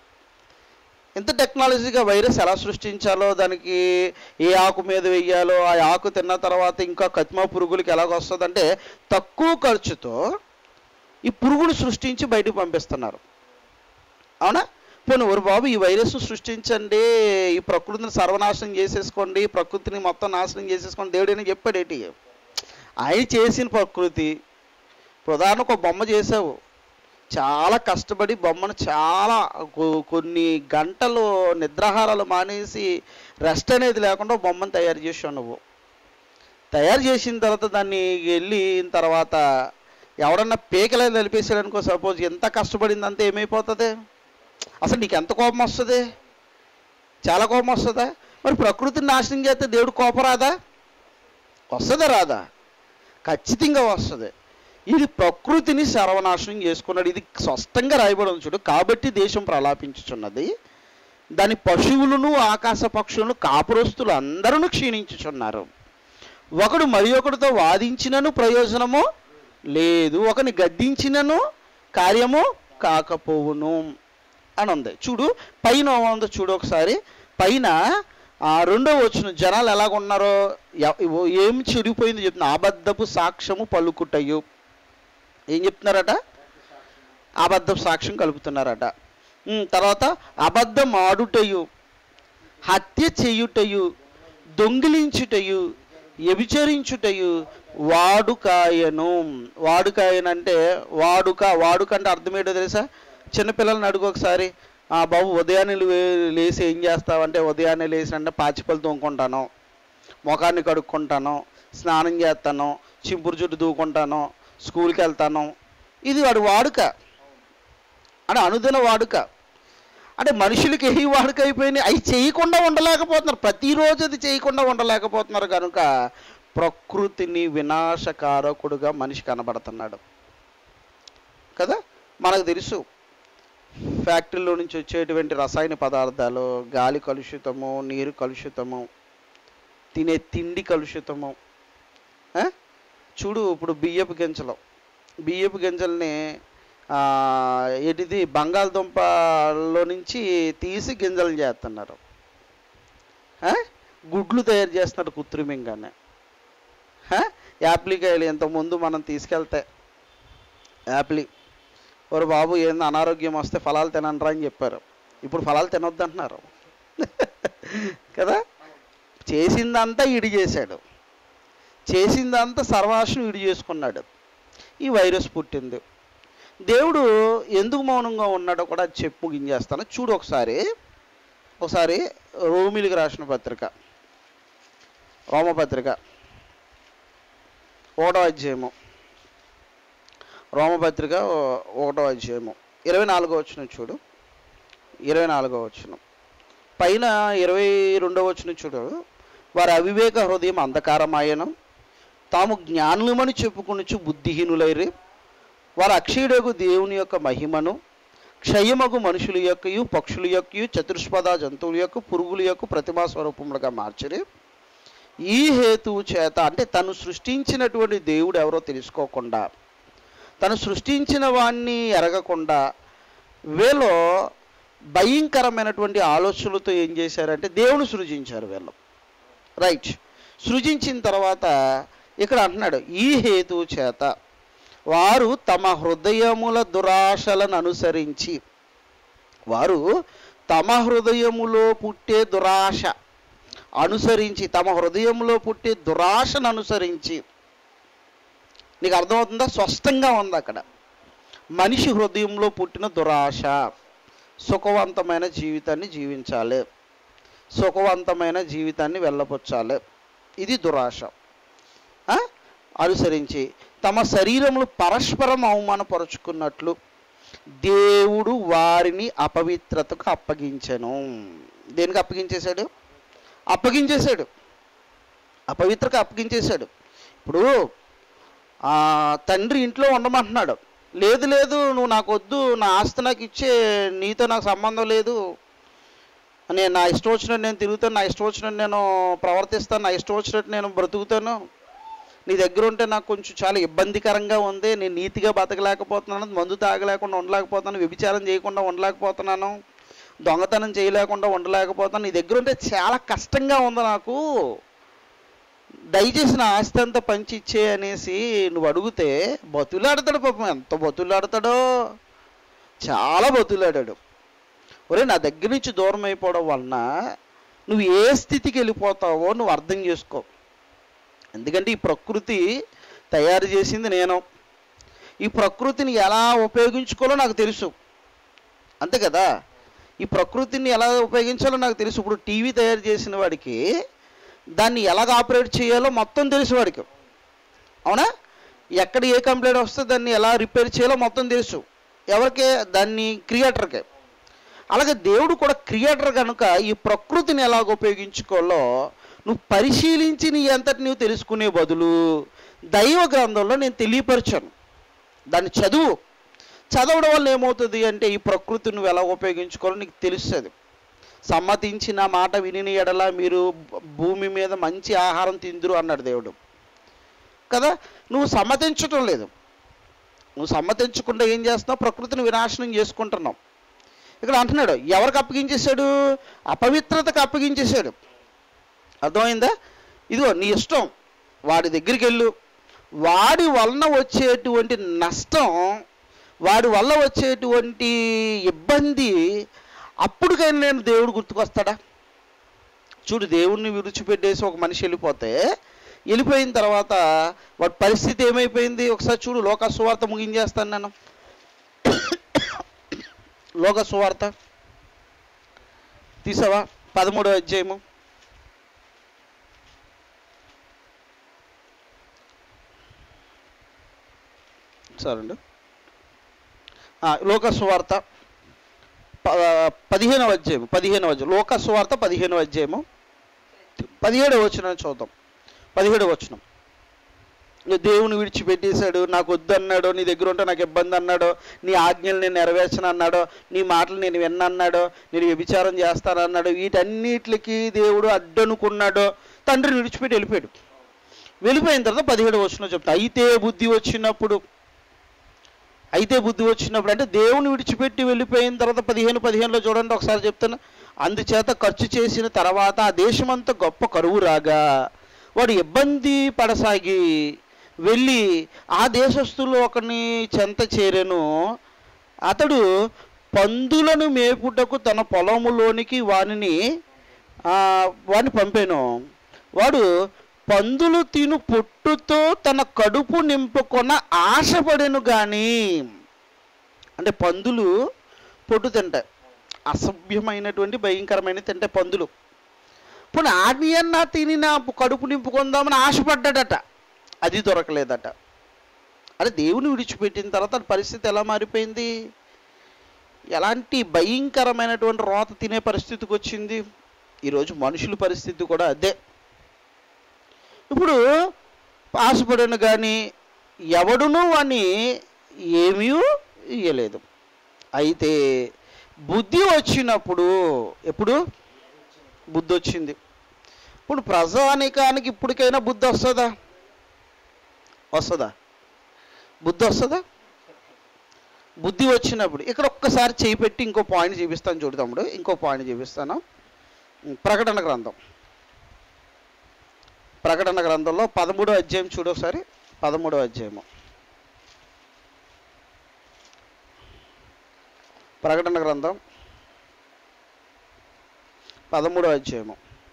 ఎంత టెక్నాలజీగా వైరస్ ఎలా సృష్టించాలో దానికి ఏ ఆకు మీద వెయ్యాలో ఆ ఆకు తిన్న తర్వాత ఇంకా కత్మ పురుగులకి ఎలాగ వస్తుందంటే తక్కువ ఖర్చుతో ఈ పురుగును సృష్టించి బయటకు పంపిస్తున్నారు అవునా పోనీ ఒరు బాబు ఈ వైరస్ సృష్టించండి ఈ ప్రకృతిని సర్వనాశనం చేసేసుకోండి ప్రకృతిని మొత్తం నాశనం చేసేసుకోండి దేవుడని చెప్పాడు ఏంటి ఆయన చేసిన ప్రకృతి ఇప్పుడు ఉదాహరణకు ఒక బొమ్మ చేసావు చాలా కష్టపడి బొమ్మను చాలా కొ- కొన్ని గంటలు నిద్రాహారాలు మానేసి రెస్ట్ అనేది లేకుండా ఒక బొమ్మను తయారు చేసావు నువ్వు తయారు చేసిన తర్వాత దాన్ని వెళ్ళిన తర్వాత ఎవడన్నా పీకలే నిలిపేసాడనుకో సపోజ్ ఎంత కష్టపడిందంతా ఏమైపోతుంది అసలు నీకు ఎంత కోపం వస్తుంది చాలా కోపం వస్తుందా మరి ప్రకృతిని నాశనం చేస్తే దేవుడు కోపం రాదా వస్తుందా రాదా ఖచ్చితంగా వస్తుంది ఇది ప్రకృతిని సర్వనాశనం చేసుకున్నాడు ఇది స్పష్టంగా రాయబడి ఉంది చూడు కాబట్టి దేశం ప్రలాపించుచున్నది దాని పశువులను ఆకాశ పక్షులను కాపురస్తులు అందరూ క్షీణించుచున్నారు ఒకడు మరి ఒకడితో వాదించినను ప్రయోజనము లేదు ఒకని గద్దించినను కార్యము కాకపోవును అని ఉంది చూడు పైన ఉందో చూడు ఒకసారి పైన ఆ, రెండో వచ్చిన జనాలు ఎలాగున్నారో ఎ- ఇవో- ఏం చెడిపోయింది చెప్తున్నా అబద్ధపు సాక్ష్యము పలుకుటయు ఏం చెప్తున్నారట అబద్ధపు సాక్ష్యం కలుపుతున్నారట ఉమ్, తర్వాత అబద్ధం ఆడుటయు హత్య చేయుటయు దొంగిలించుటయు వ్యభిచరించుటయు వాడుకాయను వాడుకాయనంటే వాడుక వాడుక అంటే అర్థం ఏంటో తెలుసా చిన్నపిల్లల్ని అడుగు ఒకసారి ఆ బాబు ఉదయాన్నే లే- లేచి ఏం చేస్తావంటే ఉదయాన్నే లేచినంటే పాచిపళ్ళు తోముకుంటాను ముఖాన్ని కడుక్కుంటాను స్నానం చేస్తాను చింపురు జుట్టు దూకుంటాను స్కూల్కి వెళ్తాను ఇది వాడు వాడుక అంటే అనుదిన వాడుక అంటే మనుషులకి ఏ వాడుక అయిపోయినాయి అవి చేయకుండా ఉండలేకపోతున్నారు ప్రతిరోజు అది చేయకుండా ఉండలేకపోతున్నారు కనుక ప్రకృతిని వినాశకారకుడుగా మనిషి కనబడుతున్నాడు కదా మనకు తెలుసు ఫ్యాక్టరీలో నుంచి వచ్చేటువంటి రసాయన పదార్థాలు గాలి కలుషితము నీరు కలుషితము తినే తిండి కలుషితము ఆ? చూడు ఇప్పుడు బియ్యపు గింజలు బియ్యపు గింజల్ని ఆ, ఏంటిది బంగాళదుంపలో నుంచి తీసి గింజలు చేస్తున్నారు ఆ? గుడ్లు తయారు చేస్తున్నారు కృత్రిమంగానే ఆ? యాప్లికాయలు ఇంతకుముందు మనం తీసుకెళ్తే యాప్లి ఓరు బాబు ఏంది అనారోగ్యం వస్తే ఫలాలు తినండ్రా అని చెప్పారు ఇప్పుడు ఫలాలు తినొద్దు అంటున్నారు కదా చేసిందంతా ఇడి చేశాడు చేసిందంతా సర్వాశం ఇడి చేసుకున్నాడు ఈ వైరస్ పుట్టింది దేవుడు ఎందుకు మౌనంగా ఉన్నాడో కూడా అది చెప్పు ముగించేస్తాను చూడు ఒకసారి ఒకసారి రోమిలికి రాసిన పత్రిక రోమపత్రిక ఒకటో అధ్యాయము రోమపత్రిక ఓ- ఒకటో అధ్యాయము ఇరవై నాలుగో వచ్చిన చూడు ఇరవై నాలుగో వచ్చిన పైన ఇరవై రెండో వచ్చిన చూడు వారి అవివేక హృదయం అంధకారమాయను తాము జ్ఞానులమని చెప్పుకొనుచు బుద్ధిహీనులైరి వారు అక్షయుడకు దేవుని యొక్క మహిమను క్షయమగు మనుషుల యొక్కయు పక్షుల యొక్కయు చతుష్పద జంతువుల యొక్క పురుగుల యొక్క ప్రతిమా స్వరూపములుగా మార్చరి ఈ హేతువు చేత అంటే తను సృష్టించినటువంటి దేవుడు ఎవరో తెలుసుకోకుండా తను సృష్టించిన వాణ్ణి ఎరగకుండా వీళ్ళు భయంకరమైనటువంటి ఆలోచనలతో ఏం చేశారంటే దేవుని సృజించారు వీళ్ళు రైట్ సృజించిన తర్వాత ఇక్కడ అంటున్నాడు ఈ హేతువు చేత వారు తమ హృదయముల దురాశలను అనుసరించి వారు తమ హృదయములో పుట్టే దురాశ అనుసరించి తమ హృదయంలో పుట్టే దురాశను అనుసరించి నీకు అర్థమవుతుందా స్పష్టంగా ఉంది అక్కడ మనిషి హృదయంలో పుట్టిన దురాశ సుఖవంతమైన జీవితాన్ని జీవించాలి సుఖవంతమైన జీవితాన్ని వెళ్ళపుచ్చాలి ఇది దురాశ ఆ? అనుసరించి తమ శరీరములు పరస్పరం అవమానపరుచుకున్నట్లు దేవుడు వారిని అపవిత్రతకు అప్పగించెను దేనికి అప్పగించేశాడు అప్పగించేశాడు అపవిత్రకు అప్పగించేశాడు ఇప్పుడు ఆ, తండ్రి ఇంట్లో ఉండమంటున్నాడు లేదు లేదు నువ్వు నాకు వద్దు నా ఆస్తి నాకు ఇచ్చే నీతో నాకు సంబంధం లేదు నేను నా ఇష్టం వచ్చినట్టు నేను తిరుగుతాను నా ఇష్టం వచ్చినట్టు నేను ప్రవర్తిస్తాను నా ఇష్టం వచ్చినట్టు నేను బ్రతుకుతాను నీ దగ్గర ఉంటే నాకు కొంచెం చాలా ఇబ్బందికరంగా ఉంది నేను నీతిగా బతకలేకపోతున్నాను మందు తాగలేకుండా ఉండలేకపోతున్నాను వ్యభిచారం చేయకుండా ఉండలేకపోతున్నాను దొంగతనం చేయలేకుండా ఉండలేకపోతున్నాను నీ దగ్గర ఉంటే చాలా కష్టంగా ఉంది నాకు దయచేసి నా ఆస్తి అంతా పంచి ఇచ్చే అనేసి నువ్వు అడిగితే బతులాడతాడు పాపం ఎంత బతులాడతాడో చాలా బతులాడాడు ఒరే నా దగ్గర నుంచి దూరం అయిపోవడం వలన నువ్వు ఏ స్థితికి వెళ్ళిపోతావో నువ్వు అర్థం చేసుకో ఎందుకంటే ఈ ప్రకృతి తయారు చేసింది నేను ఈ ప్రకృతిని ఎలా ఉపయోగించుకోవాలో నాకు తెలుసు అంతే కదా ఈ ప్రకృతిని ఎలా ఉపయోగించాలో నాకు తెలుసు ఇప్పుడు టీవీ తయారు చేసిన వాడికి దాన్ని ఎలాగ ఆపరేట్ చేయాలో మొత్తం తెలుసు వాడికి అవునా ఎక్కడ ఏ కంప్లైంట్ వస్తే దాన్ని ఎలా రిపేర్ చేయాలో మొత్తం తెలుసు ఎవరికే దాన్ని క్రియేటర్కే అలాగే దేవుడు కూడా క్రియేటర్ కనుక ఈ ప్రకృతిని ఎలాగ ఉపయోగించుకోవాలో నువ్వు పరిశీలించి నీ అంతటి నువ్వు తెలుసుకునే బదులు దైవ గ్రంథంలో నేను తెలియపరచాను దాన్ని చదువు చదవడం వల్ల ఏమవుతుంది అంటే ఈ ప్రకృతిని నువ్వు ఎలా ఉపయోగించుకోవాలో నీకు తెలుస్తుంది సమ్మతించిన మాట విని ఎడల మీరు భూ- భూమి మీద మంచి ఆహారం తిందురు అన్నాడు దేవుడు కదా నువ్వు సమ్మతించటం లేదు నువ్వు సమ్మతించకుండా ఏం చేస్తున్నావు ప్రకృతిని వినాశనం చేసుకుంటున్నావు ఇక్కడ అంటున్నాడు ఎవరికి అప్పగించేశాడు అపవిత్రతకు అప్పగించేశాడు అర్థమైందా ఇదిగో నీ ఇష్టం వాడి దగ్గరికి వెళ్ళు వాడి వలన వచ్చేటువంటి నష్టం వాడి వల్ల వచ్చేటువంటి ఇబ్బంది అప్పుడుకైనా నేను దేవుడు గుర్తుకొస్తాడా చూడు దేవుణ్ణి విడిచిపెట్టేసి ఒక మనిషి వెళ్ళిపోతే వెళ్ళిపోయిన తర్వాత వాడి పరిస్థితి ఏమైపోయింది ఒకసారి చూడు లోక సువార్త ముగించేస్తాను నేను లోక సువార్త తీసావా పదమూడో అధ్యాయము సరే లోక సువార్త ప- పదిహేనవ అధ్యాయము పదిహేనవ అధ్యాయం లోక సువార్త పదిహేనవ అధ్యాయము పదిహేడవ వచనం చూద్దాం పదిహేడవ వచనం నువ్వు దేవుని విడిచిపెట్టేశాడు నాకు వద్దు అన్నాడు నీ దగ్గర ఉంటే నాకు ఇబ్బంది అన్నాడు నీ ఆజ్ఞలు నేను నెరవేర్చను అన్నాడు నీ మాటలు నేను విన్నన్నాడు నేను వ్యభిచారం చేస్తానన్నాడు వీటన్నిటికి దేవుడు అడ్డనుకున్నాడు తండ్రిని విడిచిపెట్టి వెళ్ళిపోయాడు వెళ్ళిపోయిన తర్వాత పదిహేడు వచ్చిన చెప్తా అయితే బుద్ధి వచ్చినప్పుడు అయితే బుద్ధి వచ్చినప్పుడు అంటే దేవుని విడిచిపెట్టి వెళ్ళిపోయిన తర్వాత పదిహేను పదిహేనులో చూడండి ఒకసారి చెప్తాను అందుచేత ఖర్చు చేసిన తర్వాత ఆ దేశమంతా గొప్ప కరువు రాగా వాడు ఇబ్బంది పడసాగి వెళ్ళి ఆ దేశస్తులు ఒకరిని చెంత చేరెను అతడు పందులను మేపుటకు తన పొలములోనికి వానిని ఆ, వాడిని పంపాను వాడు పందులు తిను పొట్టుతో తన కడుపు నింపుకొన ఆశపడెను కానీ అంటే పందులు పొట్టు తింటాయి అసభ్యమైనటువంటి భయంకరమైన తింటాయి పందులు పోనీ ఆడిని అన్నా తిని నా కడుపు నింపుకుందామని ఆశపడ్డాడట అది దొరకలేదట అదే దేవుని విడిచిపెట్టిన తర్వాత తన పరిస్థితి ఎలా మారిపోయింది ఎలాంటి భయంకరమైనటువంటి రోత తినే పరిస్థితికి వచ్చింది ఈరోజు మనుషుల పరిస్థితి కూడా అదే ఇప్పుడు ఆశపడను కానీ ఎవడును అని ఏమీ ఇయ్యలేదు అయితే బుద్ధి వచ్చినప్పుడు ఎప్పుడు బుద్ధి వచ్చింది ఇప్పుడు ప్రజానికానికి ఇప్పటికైనా బుద్ధి వస్తుందా వస్తుందా బుద్ధి వస్తుందా బుద్ధి వచ్చినప్పుడు ఇక్కడ ఒక్కసారి చేయి పెట్టి ఇంకో పాయింట్ చూపిస్తాను చూడు తమ్ముడు ఇంకో పాయింట్ చూపిస్తాను ప్రకటన గ్రంథం ప్రకటన గ్రంథంలో పదమూడో అధ్యాయం చూడు ఒకసారి పదమూడో అధ్యాయము ప్రకటన గ్రంథం పదమూడో అధ్యాయము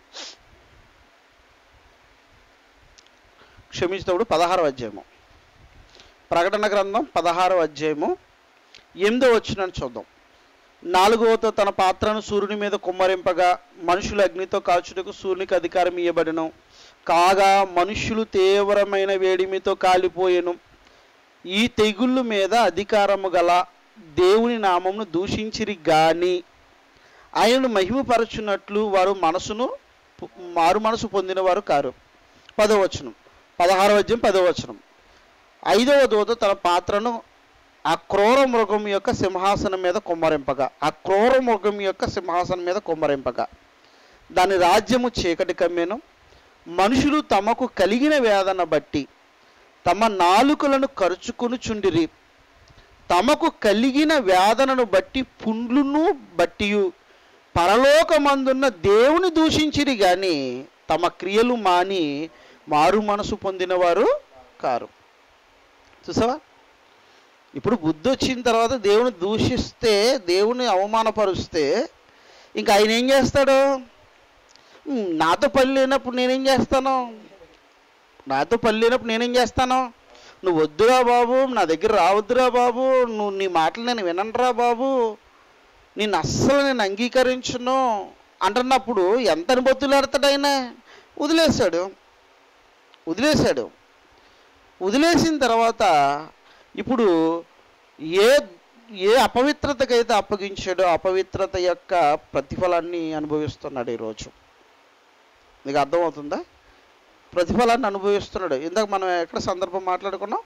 క్షమించినప్పుడు పదహారో అధ్యాయము ప్రకటన గ్రంథం పదహారో అధ్యాయము ఎనిమిదో వచ్చిన చూద్దాం నాలుగవతో తన పాత్రను సూర్యుని మీద కుమ్మరింపగా మనుషులు అగ్నితో కాల్చుటకు సూర్యునికి అధికారం ఇవ్వబడను కాగా మనుష్యులు తీవ్రమైన వేడిమితో కాలిపోయెను ఈ తెగుళ్ళు మీద అధికారము గల దేవుని నామమును దూషించిరి గాని ఆయనను మహిమపరచున్నట్లు వారు మనసును పు- మారు మనసు పొందినవారు కారు పదవచనం పదహారవ అధ్యాయం పదవచనం ఐదవ దూత తన పాత్రను ఆ క్రూర మృగం యొక్క సింహాసనం మీద కుమ్మరింపగా ఆ క్రూర మృగం యొక్క సింహాసనం మీద కుమ్మరింపగా దాని రాజ్యము చీకటి కమ్మెను మనుషులు తమకు కలిగిన వేదన బట్టి తమ నాలుకలను కరుచుకొనుచుండిరి తమకు కలిగిన వేదనను బట్టి పుండ్లును బట్టి పరలోకమందున్న దేవుని దూషించిరి గాని తమ క్రియలు మాని మారు మనసు పొందినవారు కారు చూసావా ఇప్పుడు బుద్ధి వచ్చిన తర్వాత దేవుని దూషిస్తే దేవుని అవమానపరుస్తే ఇంకా ఆయన ఏం చేస్తాడు "ఉమ్, నాతో పని లేనప్పుడు నేనేం చేస్తాను నాతో పని లేనప్పుడు నేనేం చేస్తాను నువ్వు వద్దురా బాబు నా దగ్గర రావద్దురా బాబు నువ్వు నీ మాటలు నేను విననురా బాబు నేను అస్సలు నేను అంగీకరించను అంటున్నప్పుడు ఎంత బొత్తులాడతాడు ఆయన వదిలేశాడు వదిలేశాడు వదిలేసిన తర్వాత ఇప్పుడు ఏ ఏ అపవిత్రతకైతే అప్పగించాడో అపవిత్రత యొక్క ప్రతిఫలాన్ని అనుభవిస్తున్నాడు ఈరోజు మీకు అర్థమవుతుందా ప్రతిఫలాన్ని అనుభవిస్తున్నాడు ఇందాక మనం ఎక్కడ సందర్భం మాట్లాడుకున్నాం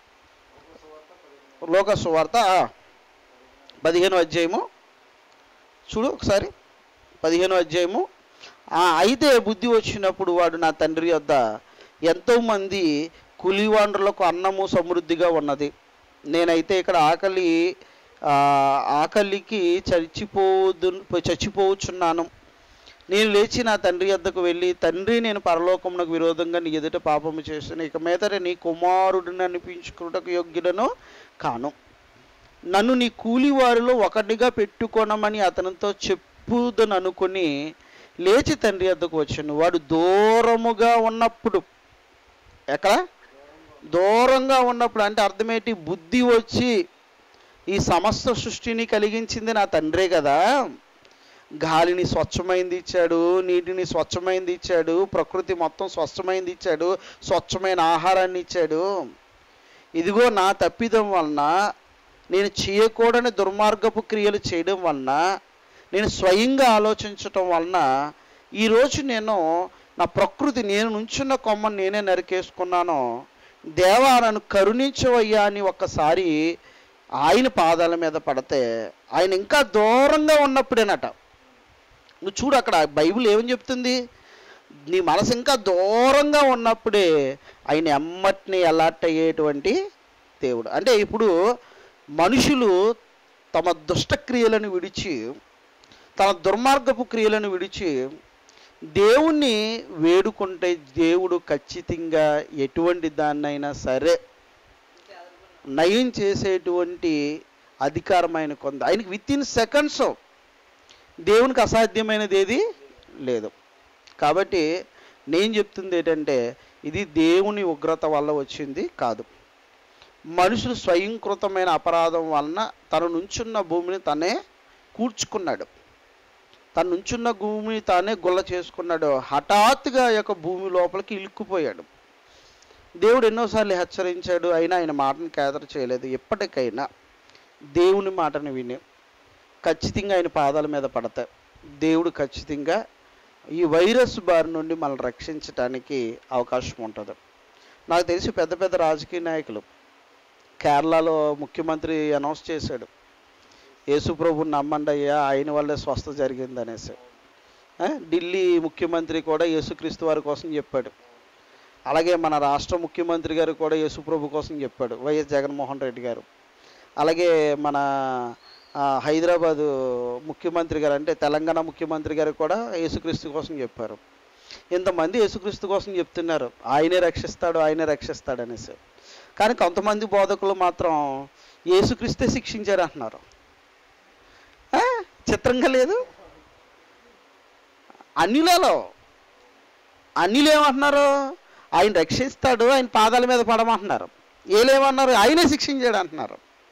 లోక సువార్త ఆ, పదిహేను అధ్యాయము చూడు ఒకసారి పదిహేను అధ్యాయము ఆ, అయితే బుద్ధి వచ్చినప్పుడు వాడు నా తండ్రి వద్ద ఎంతోమంది కూలివాండ్రులకు అన్నము సమృద్ధిగా ఉన్నది నేనైతే ఇక్కడ ఆకలి ఆ, ఆకలికి చచ్చిపోదు చచ్చిపోవచ్చున్నాను నేను లేచి నా తండ్రి వద్దకు వెళ్ళి తండ్రి నేను పరలోకమునకు విరోధంగా నీ ఎదుట పాపము చేసిన ఇక మీదట నీ కుమారుడిని అనిపించుకున్నటకు యోగ్యుడను కాను నన్ను నీ కూలి వారిలో ఒకటిగా పెట్టుకోనమని అతనితో చెప్పుదని అనుకుని లేచి తండ్రి వద్దకు వచ్చాను వాడు దూరముగా ఉన్నప్పుడు ఎక్కడ దూరంగా ఉన్నప్పుడు అంటే అర్థమేంటి బుద్ధి వచ్చి ఈ సమస్త సృష్టిని కలిగించింది నా తండ్రే కదా గాలిని స్వచ్ఛమైంది ఇచ్చాడు నీటిని స్వచ్ఛమైంది ఇచ్చాడు ప్రకృతి మొత్తం స్వచ్ఛమైంది ఇచ్చాడు స్వచ్ఛమైన ఆహారాన్ని ఇచ్చాడు ఇదిగో నా తప్పిదం వలన నేను చేయకూడని దుర్మార్గపు క్రియలు చేయడం వలన నేను స్వయంగా ఆలోచించటం వలన ఈరోజు నేను నా ప్రకృతి నేను నుంచున్న కొమ్మని నేనే నరికేసుకున్నాను దేవా నన్ను కరుణించవయ్యా అని ఒక్కసారి ఆయన పాదాల మీద పడితే ఆయన ఇంకా దూరంగా ఉన్నప్పుడేనట నువ్వు చూడు అక్కడ బైబిల్ ఏమని చెప్తుంది నీ మనసు ఇంకా దూరంగా ఉన్నప్పుడే ఆయన ఎమ్మటిని అలర్ట్ అయ్యేటువంటి దేవుడు అంటే ఇప్పుడు మనుషులు తమ దుష్టక్రియలను విడిచి తన దుర్మార్గపు క్రియలను విడిచి దేవుణ్ణి వేడుకుంటే దేవుడు ఖచ్చితంగా ఎటువంటి దాన్నైనా సరే నయం చేసేటువంటి అధికారం ఆయన కొంది ఆయనకి విత్ ఇన్ సెకండ్స్ దేవునికి అసాధ్యమైనది ఏది లేదు కాబట్టి నేను చెప్తుంది ఏంటంటే ఇది దేవుని ఉగ్రత వల్ల వచ్చింది కాదు మనుషులు స్వయంకృతమైన అపరాధం వలన తన నుంచున్న భూమిని తనే కూర్చుకున్నాడు తన నుంచున్న భూమిని తానే గుల్ల చేసుకున్నాడు హఠాత్తుగా ఆ యొక్క భూమి లోపలికి ఇరుక్కుపోయాడు దేవుడు ఎన్నోసార్లు హెచ్చరించాడు అయినా ఆయన మాటను కేదర చేయలేదు ఎప్పటికైనా దేవుని మాటను విని ఖచ్చితంగా ఆయన పాదాల మీద పడతాయి దేవుడు ఖచ్చితంగా ఈ వైరస్ బారి నుండి మనల్ని రక్షించడానికి అవకాశం ఉంటుంది నాకు తెలిసి పెద్ద పెద్ద రాజకీయ నాయకులు కేరళలో ముఖ్యమంత్రి అనౌన్స్ చేశాడు యేసు ప్రభుని నమ్మండి అయ్యా ఆయన వల్లే స్వస్థ జరిగింది అనేసి ఆ, ఢిల్లీ ముఖ్యమంత్రి కూడా యేసుక్రీస్తు వారి కోసం చెప్పాడు అలాగే మన రాష్ట్ర ముఖ్యమంత్రి గారు కూడా యేసు ప్రభు కోసం చెప్పాడు వైఎస్ జగన్మోహన్ రెడ్డి గారు అలాగే మన ఆ, హైదరాబాదు ముఖ్యమంత్రి గారు అంటే తెలంగాణ ముఖ్యమంత్రి గారు కూడా యేసుక్రీస్తు కోసం చెప్పారు ఇంతమంది యేసుక్రీస్తు కోసం చెప్తున్నారు ఆయనే రక్షిస్తాడు ఆయనే రక్షిస్తాడు అనేసి కానీ కొంతమంది బోధకులు మాత్రం యేసుక్రీస్తే శిక్షించారు అంటున్నారు ఆ, చిత్రంగా లేదు అన్నిలలో అన్నిలు ఏమంటున్నారు ఆయన రక్షిస్తాడు ఆయన పాదాల మీద పడమంటున్నారు ఏలేమన్నారు ఆయనే శిక్షించాడు అంటున్నారు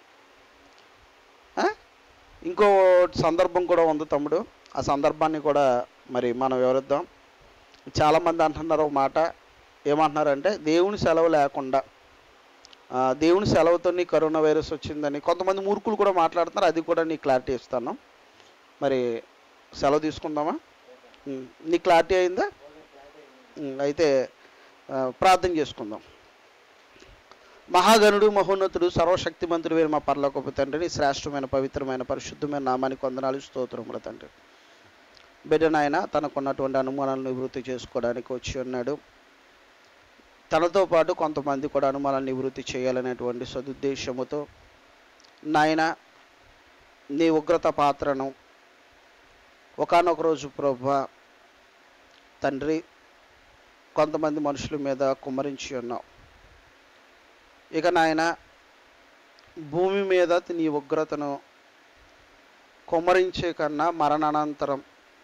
ఆ? ఇంకో సందర్భం కూడా ఉంది తమ్ముడు ఆ సందర్భాన్ని కూడా మరి మనం వివరిద్దాం చాలామంది అంటున్నారు ఒక మాట ఏమంటున్నారంటే దేవుని సెలవు లేకుండా ఆ, దేవుని సెలవుతో నీ కరోనా వైరస్ వచ్చిందని కొంతమంది మూర్ఖులు కూడా మాట్లాడుతున్నారు అది కూడా నీ క్లారిటీ ఇస్తాను మరి సెలవు తీసుకుందామా ఉం, నీ క్లారిటీ అయిందా ఉం, అయితే ఆ, ప్రార్థన చేసుకుందాం మహాగణుడు మహోన్నతుడు సర్వశక్తిమంతుడు వేరు మా పరలోకపు తండ్రిని శ్రేష్టమైన పవిత్రమైన పరిశుద్ధమైన నామానికి వందనాలు స్తోత్రముల తండ్రి బిడ్డ నాయన తనకున్నటువంటి అనుమానాలను నివృత్తి చేసుకోవడానికి వచ్చి ఉన్నాడు తనతో పాటు కొంతమంది కూడా అనుమానాలను నివృత్తి చేయాలనేటువంటి సదుద్దేశముతో నాయన నీ ఉగ్రత పాత్రను ఒకానొక రోజు ప్రభా తండ్రి కొంతమంది మనుషుల మీద కుమ్మరించి ఉన్నావు ఇక నాయన భూమి మీద నీ ఉగ్రతను కుమ్మరించే కన్నా మరణానంతరం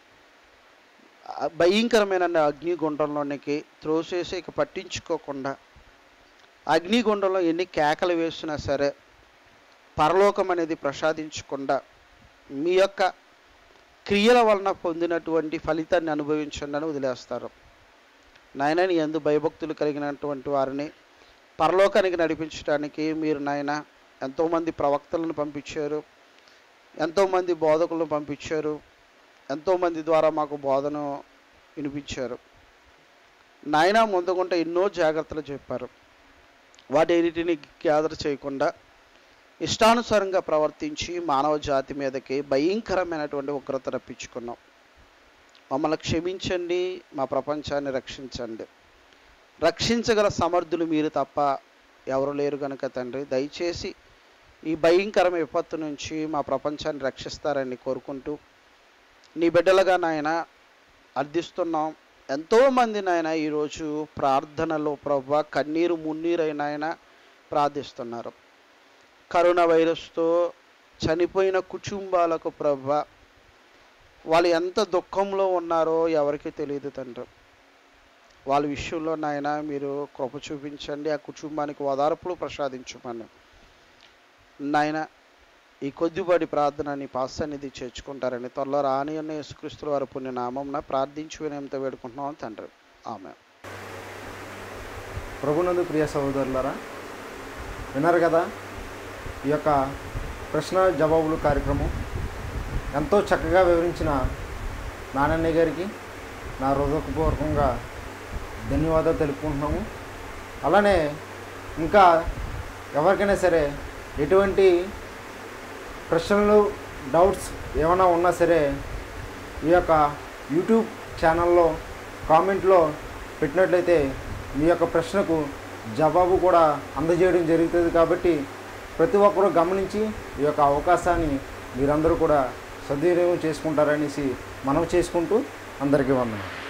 ఆ భయంకరమైన అగ్నిగుండంలోనికి త్రోసేసి ఇక పట్టించుకోకుండా అగ్నిగుండంలో ఎన్ని కేకలు వేసినా సరే పరలోకం అనేది ప్రసాదించకుండా మీ యొక్క క్రియల వలన పొందినటువంటి ఫలితాన్ని అనుభవించండి అని వదిలేస్తారు నాయన నీ ఎందు భయభక్తులు కలిగినటువంటి వారిని పరలోకానికి నడిపించడానికి మీరు నాయన ఎంతోమంది ప్రవక్తలను పంపించారు ఎంతోమంది బోధకులను పంపించారు ఎంతోమంది ద్వారా మాకు బోధను వినిపించారు నాయన ముందుకుంటే ఎన్నో జాగ్రత్తలు చెప్పారు వాటిన్నిటిని గ్యాదర్ చేయకుండా ఇష్టానుసారంగా ప్రవర్తించి మానవ జాతి మీదకి భయంకరమైనటువంటి ఉగ్రత రప్పించుకున్నాం మమ్మల్ని క్షమించండి మా ప్రపంచాన్ని రక్షించండి రక్షించగల సమర్థులు మీరు తప్ప ఎవరు లేరు కనుక తండ్రి దయచేసి ఈ భయంకరమైన విపత్తు నుంచి మా ప్రపంచాన్ని రక్షిస్తారని కోరుకుంటూ నీ బిడ్డలుగా నాయన అర్థిస్తున్నాం ఎంతోమంది నాయన ఈరోజు ప్రార్థనలో ప్రభా కన్నీరు మున్నీరైన ఆయన ప్రార్థిస్తున్నారు కరోనా వైరస్తో చనిపోయిన కుటుంబాలకు ప్రభా వాళ్ళు ఎంత దుఃఖంలో ఉన్నారో ఎవరికి తెలియదు తండ్రి వాళ్ళ విషయంలో నాయన మీరు కృప చూపించండి ఆ కుటుంబానికి ఓదార్పులు ప్రసాదించమని నాయన ఈ కొద్దిపాటి ప్రార్థన నీ పాసన్నిధి చేర్చుకుంటారని త్వరలో రాని అన్న యేసుక్రీస్తుల వారి పుణ్య నామంన ప్రార్థించి వినయంతో వేడుకుంటున్నాం తండ్రి ఆమె ప్రభునందు ప్రియ సహోదరులారా విన్నారు కదా ఈ యొక్క ప్రశ్న జవాబులు కార్యక్రమం ఎంతో చక్కగా వివరించిన నానన్న గారికి నా హృదయపూర్వకంగా ధన్యవాదాలు తెలుపుకుంటున్నాము అలానే ఇంకా ఎవరికైనా సరే ఎటువంటి ప్రశ్నలు డౌట్స్ ఏమైనా ఉన్నా సరే ఈ యొక్క యూట్యూబ్ ఛానల్లో కామెంట్లో పెట్టినట్లయితే మీ యొక్క ప్రశ్నకు జవాబు కూడా అందజేయడం జరుగుతుంది కాబట్టి ప్రతి ఒక్కరూ గమనించి ఈ యొక్క అవకాశాన్ని మీరందరూ కూడా సద్వినియోగం చేసుకుంటారనేసి మనం చేసుకుంటూ అందరికీ వందనాలు